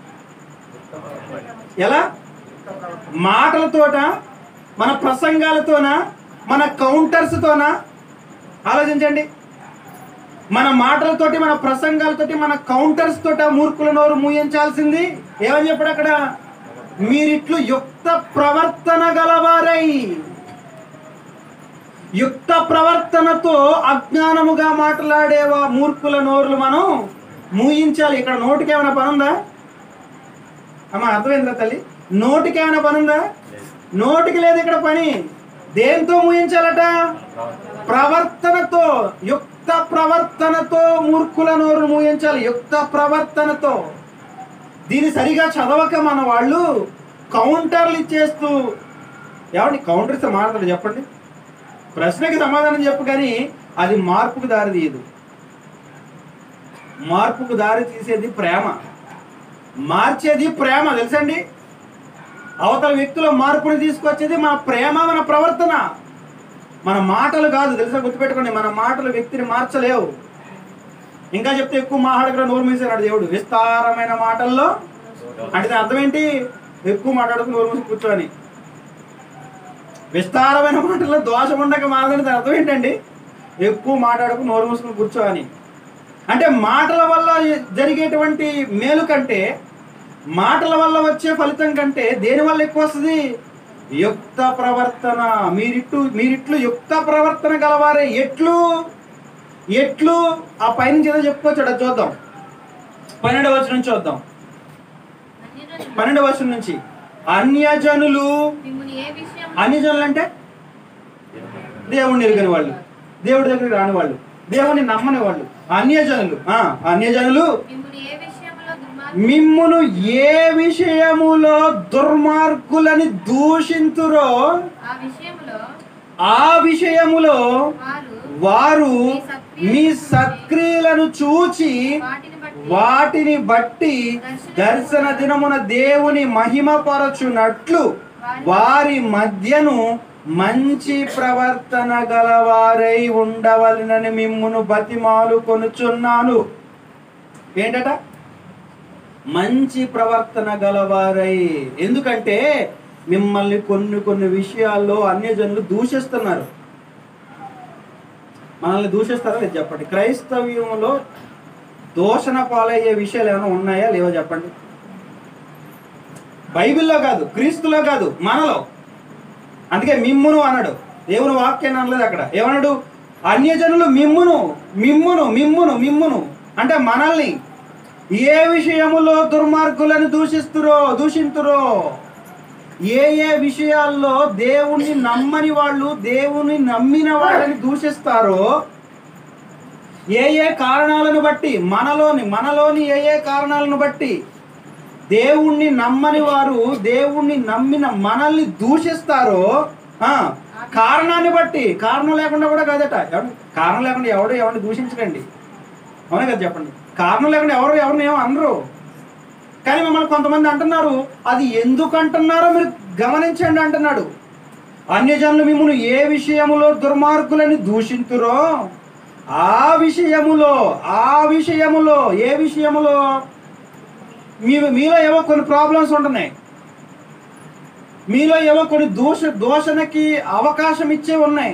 ఎలా మాటలతోట మన ప్రసంగాలతోన మన కౌంటర్స్ తోన ఆలోచించండి మన మాటలతోటి మన ప్రసంగాలతోటి మన కౌంటర్స్ తోట మూర్ఖుల నోరు మూయించాల్సింది ఏమని చెప్పాడు అక్కడ మీరిట్లు యుక్త ప్రవర్తన గలవారై యుక్త ప్రవర్తనతో అజ్ఞానముగా మాట్లాడేవా మూర్ఖుల నోరులు మనం మూయించాలి ఇక్కడ నోటికి ఏమైనా పని ఉందా అమ్మ అర్థమైందా తల్లి నోటికి ఏమైనా పని ఉందా నోటికి లేదు ఇక్కడ పని దేంతో మూయించాలట ప్రవర్తనతో యుక్త ప్రవర్తనతో మూర్ఖుల నోరు మూయించాలి యుక్త ప్రవర్తనతో దీన్ని సరిగా చదవక మన వాళ్ళు కౌంటర్లు ఇచ్చేస్తూ ఏమండి కౌంటర్ ఇస్తే మాట్లాడు చెప్పండి ప్రశ్నకి సమాధానం చెప్పు కానీ అది మార్పుకు దారి తీయదు మార్పుకు దారి తీసేది ప్రేమ మార్చేది ప్రేమ తెలుసండి అవతల వ్యక్తిలో మార్పుని తీసుకొచ్చేది మన ప్రేమ మన ప్రవర్తన మన మాటలు కాదు తెలుసా గుర్తుపెట్టుకోండి మన మాటలు వ్యక్తిని మార్చలేవు ఇంకా చెప్తే ఎక్కువ మాట్లాడకుండా నోరు మూసేనాడు దేవుడు విస్తారమైన మాటల్లో అంటే దాని అర్థం ఏంటి ఎక్కువ మాట్లాడుకుని నోరు మూసి కూర్చొని విస్తారమైన మాటల్లో దోషం ఉండక మాట్లాడిన దాని అర్థం ఏంటండి ఎక్కువ మాట్లాడుకు నోరు మూసుకుని కూర్చోని అంటే మాటల వల్ల జరిగేటువంటి మేలు కంటే మాటల వల్ల వచ్చే ఫలితం కంటే దేని వల్ల ఎక్కువ వస్తుంది యుక్త ప్రవర్తన మీరిట్టు మీరిట్లు యుక్త ప్రవర్తన గలవారే ఎట్లు ఎట్లు ఆ పైనుంచి ఏదో చెప్పుకోవచ్చాడు అది చూద్దాం పన్నెండవ వచనం నుంచి చూద్దాం అన్యజనులు పన్నెండవ వచనం నుంచి అన్యజనులు మిమ్మును ఏ విషయం అన్యజనులు అంటే దేవుణ్ణి ఎరుగని వాళ్ళు దేవుడి దగ్గరికి రాని వాళ్ళు దేవుని నమ్మని వాళ్ళు అన్యజనులు ఆ అన్యజనులు మిమ్మును ఏ విషయంలో మిమ్మును ఏ విషయములో దుర్మార్గులని దూషింతురో ఆ విషయంలో ఆ విషయములో వారు వారు మీ సత్క్రియలను చూచి వాటిని బట్టి వాటిని బట్టి దర్శన దినమున దేవుని మహిమపరచునట్లు వారి మధ్యను మంచి ప్రవర్తన గలవారై ఉండవలనని మిమ్మును బతిమాలు కొనుచున్నాను ఏంటట మంచి ప్రవర్తన గలవారై ఎందుకంటే మిమ్మల్ని కొన్ని కొన్ని విషయాల్లో అన్యజనులు దూషిస్తున్నారు మనల్ని దూషిస్తారా లేదు చెప్పండి క్రైస్తవ్యంలో దూషణ పాలయ్యే విషయాలు ఏమైనా ఉన్నాయా లేవో చెప్పండి బైబిల్లో కాదు క్రీస్తులో కాదు మనలో అందుకే మిమ్మును అన్నాడు దేవుని వాక్యాన్ని అనలేదు అక్కడ ఏమన్నాడు అన్యజనులు మిమ్మును మిమ్మును మిమ్మును మిమ్మును అంటే మనల్ని ఏ విషయములో దుర్మార్గులను దూషిస్తురో దూషింతురో ఏ ఏ విషయాల్లో దేవుణ్ణి నమ్మని వాళ్ళు దేవుని నమ్మిన వాళ్ళని దూషిస్తారో ఏ ఏ కారణాలను బట్టి మనలోని మనలోని ఏ ఏ కారణాలను బట్టి దేవుణ్ణి నమ్మని వారు దేవుణ్ణి నమ్మిన మనల్ని దూషిస్తారో ఆ, కారణాన్ని బట్టి కారణం లేకుండా కూడా కాదట ఎవడు కారణం లేకుండా ఎవడు ఎవరిని దూషించకండి అవునా కదా చెప్పండి కారణం లేకుండా ఎవరు ఎవరిని ఏమో అనరు కానీ మిమ్మల్ని కొంతమంది అంటున్నారు అది ఎందుకు అంటున్నారో మీరు గమనించండి అంటున్నాడు అన్యజనులు మిమ్మల్ని ఏ విషయములో దుర్మార్గులని దూషింతురో ఆ విషయములో ఆ విషయములో ఏ విషయములో మీ మీలో ఏవో కొన్ని ప్రాబ్లమ్స్ ఉంటున్నాయి మీలో ఏవో కొన్ని దోష దోషణకి అవకాశం ఇచ్చే ఉన్నాయి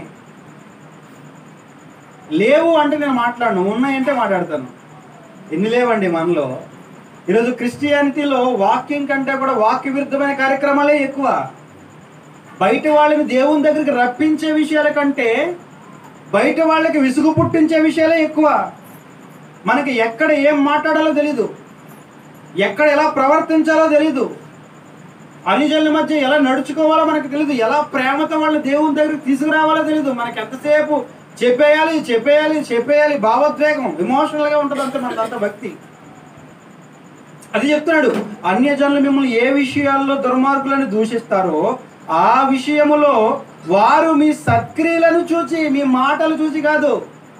లేవు అంటే నేను మాట్లాడను ఉన్నాయంటే మాట్లాడతాను ఎన్ని లేవండి మనలో ఈరోజు క్రిస్టియానిటీలో వాక్యం కంటే కూడా వాక్య విరుద్ధమైన కార్యక్రమాలే ఎక్కువ బయట వాళ్ళని దేవుని దగ్గరికి రప్పించే విషయాల కంటే బయట వాళ్ళకి విసుగు పుట్టించే విషయాలే ఎక్కువ మనకి ఎక్కడ ఏం మాట్లాడాలో తెలీదు ఎక్కడ ఎలా ప్రవర్తించాలో తెలీదు అనుజనుల మధ్య ఎలా నడుచుకోవాలో మనకు తెలియదు ఎలా ప్రేమతో వాళ్ళని దేవుని దగ్గరికి తీసుకురావాలో తెలియదు మనకి ఎంతసేపు చెప్పేయాలి చెప్పేయాలి చెప్పేయాలి భావోద్వేగం ఎమోషనల్ గా ఉంటుంది అంత మనదంత భక్తి అది చెప్తున్నాడు అన్యజనులు మిమ్మల్ని ఏ విషయాల్లో దుర్మార్గులను దూషిస్తారో ఆ విషయములో వారు మీ సత్క్రియలను చూచి మీ మాటలు చూసి కాదు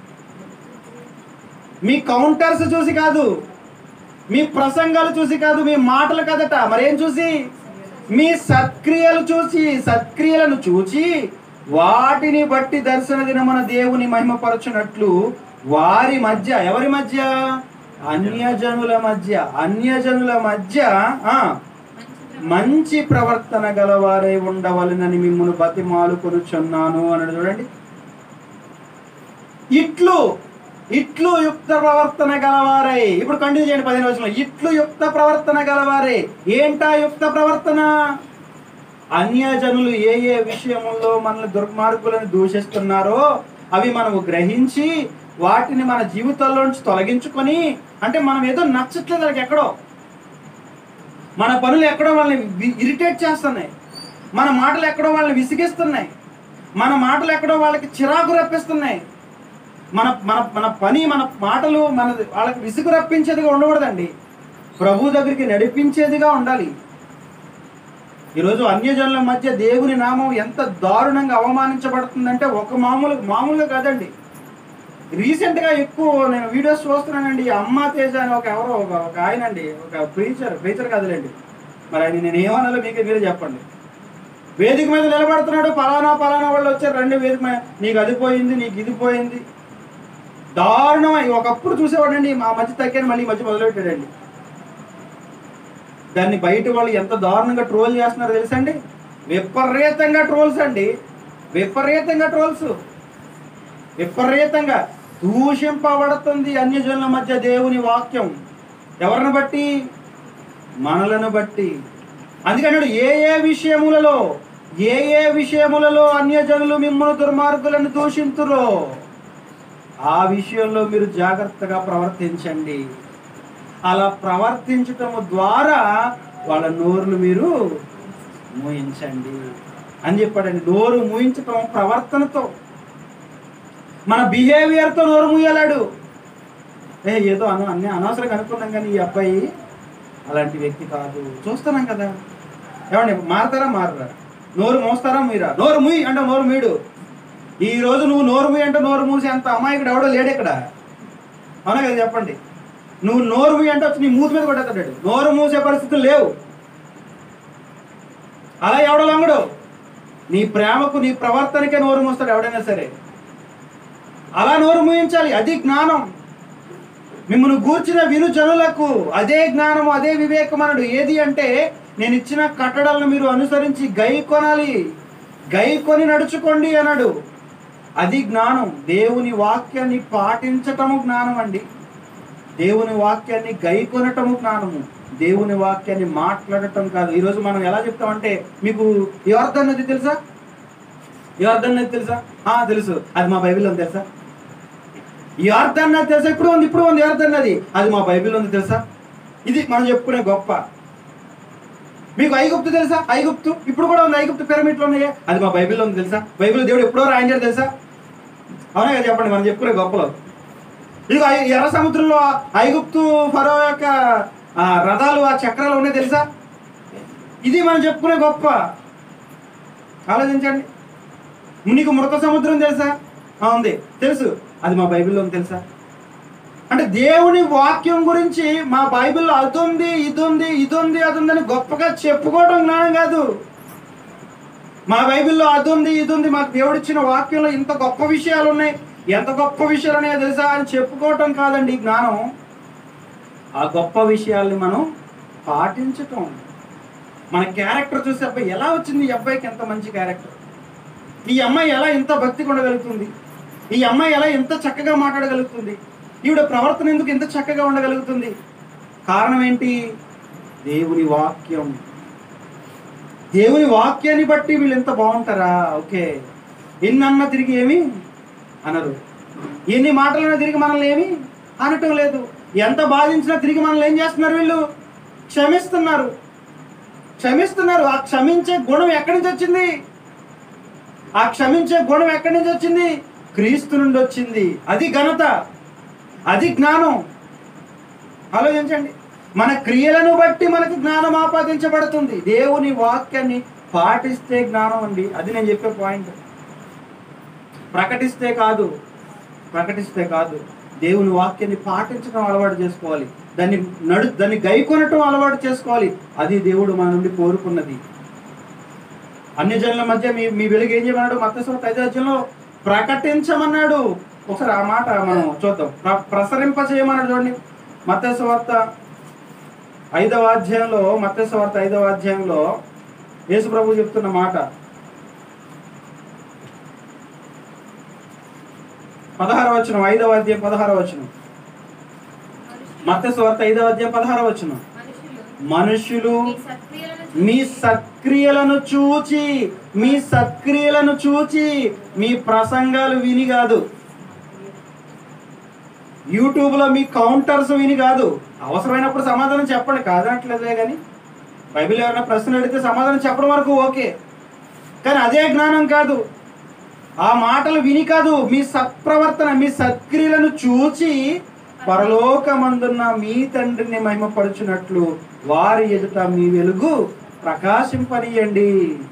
మీ కౌంటర్స్ చూసి కాదు మీ ప్రసంగాలు చూసి కాదు మీ మాటలు కదట మరేం చూసి మీ సత్క్రియలు చూసి సత్క్రియలను చూచి వాటిని బట్టి దర్శన దినమున దేవుని మహిమపరచునట్లు వారి మధ్య ఎవరి మధ్య అన్యజనుల మధ్య అన్యజనుల మధ్య ఆ మంచి ప్రవర్తన గలవారై ఉండవలనని మిమ్మల్ని బతిమాలు కొనుచున్నాను అన్నాడు చూడండి ఇట్లు ఇట్లు యుక్త ప్రవర్తన గలవారై ఇప్పుడు కంటిన్యూ చేయండి పదిహేను రోజుల్లో ఇట్లు యుక్త ప్రవర్తన గలవారే ఏంటా యుక్త ప్రవర్తన అన్యజనులు ఏ ఏ విషయముల్లో మనల్ని దుర్మార్గులను దూషిస్తున్నారో అవి మనము గ్రహించి వాటిని మన జీవితంలోంచి తొలగించుకొని అంటే మనం ఏదో నచ్చట్లేదు వాళ్ళకి ఎక్కడో మన పనులు ఎక్కడో వాళ్ళని ఇరిటేట్ చేస్తున్నాయి మన మాటలు ఎక్కడో వాళ్ళని విసిగిస్తున్నాయి మన మాటలు ఎక్కడో వాళ్ళకి చిరాకు రప్పిస్తున్నాయి మన మన మన పని మన మాటలు మన వాళ్ళకి విసుగు రప్పించేదిగా ఉండకూడదండి ప్రభు దగ్గరికి నడిపించేదిగా ఉండాలి ఈరోజు అన్యజనుల మధ్య దేవుని నామం ఎంత దారుణంగా అవమానించబడుతుందంటే ఒక మామూలు మామూలుగా కాదండి రీసెంట్గా ఎక్కువ నేను వీడియోస్ చూస్తున్నానండి ఈ అమ్మా తేజ అని ఒక ఎవరో ఒక ఒక ఆయన అండి ఒక ప్రీచర్ ప్రీచర్ కాదులేండి మరి ఆయన నేను ఏమనాలో మీకు మీరే చెప్పండి వేదిక మీద నిలబడుతున్నాడు పలానా పలానా వాళ్ళు వచ్చారు రెండు వేదిక మీద నీకు అది పోయింది నీకు ఇది పోయింది దారుణమై ఒకప్పుడు చూసేవాడండి మా మధ్య తగ్గాను మళ్ళీ ఈ మధ్య మొదలుపెట్టాడండి దాన్ని బయట వాళ్ళు ఎంత దారుణంగా ట్రోల్ చేస్తున్నారో తెలుసండి విపరీతంగా ట్రోల్స్ అండి విపరీతంగా ట్రోల్స్ విపరీతంగా దూషింపబడుతుంది అన్యజనుల మధ్య దేవుని వాక్యం ఎవరిని బట్టి మనలను బట్టి అందుకన్నాడు ఏ ఏ విషయములలో ఏ ఏ విషయములలో అన్యజనులు మిమ్మల్ని దుర్మార్గులను దూషింతురో ఆ విషయంలో మీరు జాగ్రత్తగా ప్రవర్తించండి అలా ప్రవర్తించటము ద్వారా వాళ్ళ నోరులు మీరు మూయించండి అని చెప్పాడండి నోరు మూయించటం ప్రవర్తనతో మన బిహేవియర్తో నోరు మూయలాడు ఏ ఏదో అను అన్ని అనవసరంగా అనుకున్నాం కానీ ఈ అబ్బాయి అలాంటి వ్యక్తి కాదు చూస్తున్నాం కదా ఏమండి మారతారా మారరా నోరు మోస్తారా మీరా నోరు మూయి అంటే నోరు మీడు ఈ రోజు నువ్వు నోరు మూయి అంటే నోరు మూసి అంత అమాయకుడు ఎవడో లేడు ఇక్కడ అవునా కదా చెప్పండి నువ్వు నోరు మూయి అంటే వచ్చి నీ మూతి మీద కొట్టేస్తాడు నోరు మూసే పరిస్థితులు లేవు అలా ఎవడో లొంగడు నీ ప్రేమకు నీ ప్రవర్తనకే నోరు మూస్తాడు ఎవడైనా సరే అలా నోరు మూయించాలి అది జ్ఞానం మిమ్మల్ని గూర్చిన విను జనులకు అదే జ్ఞానము అదే వివేకమనడు ఏది అంటే నేను ఇచ్చిన కట్టడలను మీరు అనుసరించి గై కొనాలి గై కొని నడుచుకోండి అన్నాడు అది జ్ఞానం దేవుని వాక్యాన్ని పాటించటము జ్ఞానం అండి దేవుని వాక్యాన్ని గై కొనటము జ్ఞానము దేవుని వాక్యాన్ని మాట్లాడటం కాదు ఈరోజు మనం ఎలా చెప్తామంటే మీకు యోర్ధన్ నది తెలుసా యోర్ధన్ నది తెలుసా ఆ తెలుసు అది మా బైబిల్లో ఉంది తెలుసా యోర్ధన్ నది తెలుసా ఇప్పుడు ఉంది ఇప్పుడు ఉంది యోర్ధన్ నది అది మా బైబిల్లో ఉంది తెలుసా ఇది మనం చెప్పుకునే గొప్ప మీకు ఐగుప్తు తెలుసా ఐగుప్తు ఇప్పుడు కూడా ఉంది ఐగుప్తు పిరమిడ్లు ఉన్నాయా అది మా బైబిల్లో ఉంది తెలుసా బైబిల్ దేవుడు ఎప్పుడో రాయించాడు తెలుసా అవునా కదా చెప్పండి మనం చెప్పుకునే గొప్పలో ఇదిగో ఐ- ఎర్ర సముద్రంలో ఐగుప్తు ఫరో యొక్క ఆ, రథాలు ఆ చక్రాలు ఉన్నాయి తెలుసా ఇది మనం చెప్పుకునే గొప్ప ఆలోచించండి నీకు మృత సముద్రం తెలుసా ఆ, ఉంది తెలుసు అది మా బైబిల్లో ఉంది తెలుసా అంటే దేవుని వాక్యం గురించి మా బైబిల్లో అది ఉంది ఇది ఉంది ఇది ఉంది అది ఉందని గొప్పగా చెప్పుకోవడం జ్ఞానం కాదు మా బైబిల్లో అది ఉంది ఇది ఉంది మాకు దేవుడిచ్చిన వాక్యంలో ఇంత గొప్ప విషయాలు ఉన్నాయి ఎంత గొప్ప విషయాలు ఉన్నాయో తెలుసా అని చెప్పుకోవటం కాదండి ఈ జ్ఞానం ఆ గొప్ప విషయాల్ని మనం పాటించటం మన క్యారెక్టర్ చూసి అబ్బాయి ఎలా వచ్చింది ఈ అబ్బాయికి ఎంత మంచి క్యారెక్టర్ ఈ అమ్మాయి ఎలా ఇంత భక్తిగా ఉండగలుగుతుంది ఈ అమ్మాయి ఎలా ఇంత చక్కగా మాట్లాడగలుగుతుంది ఈవిడ ప్రవర్తన ఎందుకు ఇంత చక్కగా ఉండగలుగుతుంది కారణం ఏంటి దేవుని వాక్యం దేవుని వాక్యాన్ని బట్టి వీళ్ళు ఎంత బాగుంటారా ఓకే ఎన్నన్నా తిరిగి ఏమి అనరు ఎన్ని మాటలైనా తిరిగి మనల్ని ఏమి అనటం లేదు ఎంత బాధించినా తిరిగి మనల్ని ఏం చేస్తున్నారు వీళ్ళు క్షమిస్తున్నారు క్షమిస్తున్నారు ఆ క్షమించే గుణం ఎక్కడి నుంచి వచ్చింది ఆ క్షమించే గుణం ఎక్కడి నుంచి వచ్చింది క్రీస్తు నుండి వచ్చింది అది ఘనత అది జ్ఞానం ఆలోచించండి మన క్రియలను బట్టి మనకు జ్ఞానం ఆపాదించబడుతుంది దేవుని వాక్యాన్ని పాటిస్తే జ్ఞానం అండి అది నేను చెప్పే పాయింట్ ప్రకటిస్తే కాదు ప్రకటిస్తే కాదు దేవుని వాక్యాన్ని పాటించడం అలవాటు చేసుకోవాలి దాన్ని నడు దాన్ని గైకొనటం అలవాటు చేసుకోవాలి అది దేవుడు మన నుండి కోరుకున్నది అన్ని జనుల మధ్య మీ మీ వెలుగు ఏం చేయమన్నాడు మత్స్య ఐదో అధ్యాయంలో ప్రకటించమన్నాడు ఒకసారి ఆ మాట మనం చూద్దాం ప్ర- ప్రసరింప చేయమన్నాడు చూడండి మత్స్య వార్త ఐదవ అధ్యాయంలో మత్స్య వార్త ఐదవ అధ్యాయంలో యేసు ప్రభు చెప్తున్న మాట పదహార వచనం ఐదవ అధ్యాయం పదహార వచనం మత్స్య వార్త ఐదవ అధ్యాయం పదహార వచనం మనుషులు మనుషులు మీ సత్క్రియలను మీ సత్క్రియలను చూచి మీ సత్క్రియలను చూచి మీ ప్రసంగాలు విని కాదు యూట్యూబ్లో మీ కౌంటర్స్ విని కాదు అవసరమైనప్పుడు సమాధానం చెప్పండి కాదనట్లేదులే కానీ బైబిల్ ఎవరైనా ప్రశ్నలు అడిగితే సమాధానం చెప్పడం వరకు ఓకే కానీ అదే జ్ఞానం కాదు ఆ మాటలు విని కాదు మీ సత్ప్రవర్తన మీ సత్క్రియలను చూచి పరలోకమందున్న మీ తండ్రిని మహిమపరచునట్లు వారి ఎదుట మీ వెలుగు ప్రకాశింపనీయండి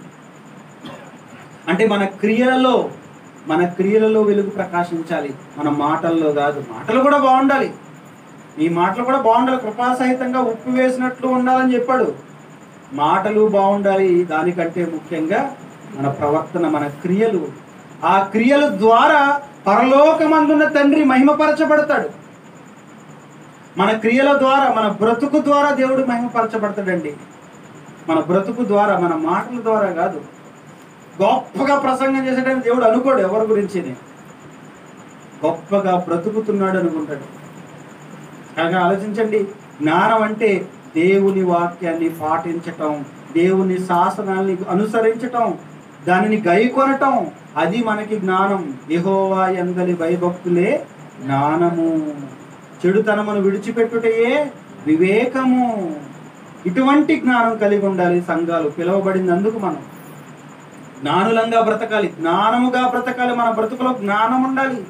అంటే మన క్రియలలో మన క్రియలలో వెలుగు ప్రకాశించాలి మన మాటల్లో కాదు మాటలు కూడా బాగుండాలి ఈ మాటలు కూడా బాగుండాలి కృపాసహితంగా ఉప్పు వేసినట్లు ఉండాలని చెప్పాడు మాటలు బాగుండాలి దానికంటే ముఖ్యంగా మన ప్రవర్తన మన క్రియలు ఆ క్రియల ద్వారా పరలోకమందున్న తండ్రి మహిమపరచబడతాడు మన క్రియల ద్వారా మన బ్రతుకు ద్వారా దేవుడు మహిమపరచబడతాడండి మన బ్రతుకు ద్వారా మన మాటల ద్వారా కాదు గొప్పగా ప్రసంగం చేసేటని దేవుడు అనుకోడు ఎవరి గురించి గొప్పగా బ్రతుకుతున్నాడు అనుకుంటాడు కనుక ఆలోచించండి జ్ఞానం అంటే దేవుని వాక్యాన్ని పాటించటం దేవుని శాసనాల్ని అనుసరించటం దానిని గైకొనటం అది మనకి జ్ఞానం యెహోవా ఎందలి భయభక్తులే జ్ఞానము చెడుతనమును విడిచిపెట్టుటయే వివేకము ఇటువంటి జ్ఞానం కలిగి ఉండాలి సంఘాలు పిలువబడినందుకు మనం జ్ఞానులంగా బ్రతకాలి జ్ఞానముగా బ్రతకాలి మన బ్రతుకులో జ్ఞానం ఉండాలి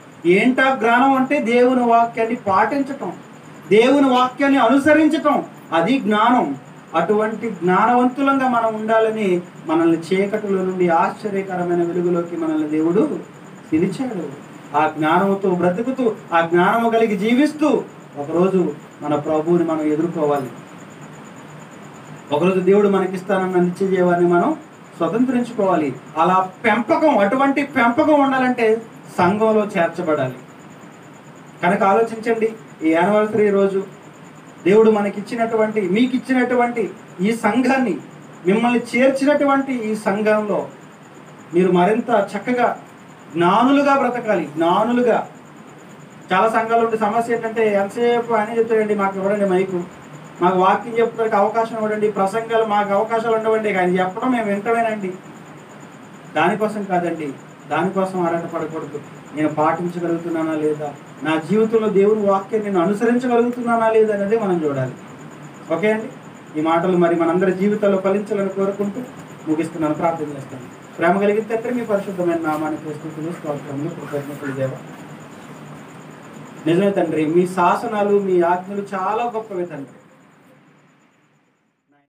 ఏంటా జ్ఞానం అంటే దేవుని వాక్యాన్ని పాటించటం దేవుని వాక్యాన్ని అనుసరించటం అది జ్ఞానం అటువంటి జ్ఞానవంతులంగా మనం ఉండాలని మనల్ని చీకటిలో నుండి ఆశ్చర్యకరమైన వెలుగులోకి మనల్ని దేవుడు పిలిచాడు ఆ జ్ఞానముతో బ్రతుకుతూ ఆ జ్ఞానము కలిగి జీవిస్తూ ఒకరోజు మన ప్రభువుని మనం ఎదుర్కోవాలి ఒకరోజు దేవుడు మనకిస్తానన్న నిత్య జీవాన్ని మనం స్వతంత్రించుకోవాలి అలా పెంపకం అటువంటి పెంపకం ఉండాలంటే సంఘంలో చేర్చబడాలి కనుక ఆలోచించండి ఈ యానివర్సరీ రోజు దేవుడు మనకిచ్చినటువంటి మీకు ఇచ్చినటువంటి ఈ సంఘాన్ని మిమ్మల్ని చేర్చినటువంటి ఈ సంఘంలో మీరు మరింత చక్కగా జ్ఞానులుగా బ్రతకాలి జ్ఞానులుగా చాలా సంఘాలు ఉండే సమస్య ఏంటంటే ఎంతసేపు అని చెప్తాడండి మాకు ఇవ్వడండి మైకు మాకు వాక్యం చెప్పుకోవడానికి అవకాశం ఇవ్వడండి ప్రసంగాలు మాకు అవకాశాలు ఉండవండి ఆయన చెప్పడం మేము వింటమేనండి దానికోసం కాదండి దానికోసం ఆరాటపడకూడదు నేను పాటించగలుగుతున్నానా లేదా నా జీవితంలో దేవుని వాక్యం నేను అనుసరించగలుగుతున్నానా లేదా అనేది మనం చూడాలి ఓకే అండి ఈ మాటలు మరి మనందరి జీవితాల్లో ఫలించాలని కోరుకుంటూ ముగిస్తున్నాను ప్రార్థన చేస్తాను ప్రేమ కలిగిన తండ్రి మీ పరిశుద్ధమైన నామానికి స్థుతులు స్తోత్రములు కృతజ్ఞతలు దేవ నిజమే తండ్రి మీ శాసనాలు మీ ఆజ్ఞలు చాలా గొప్పవి తండ్రి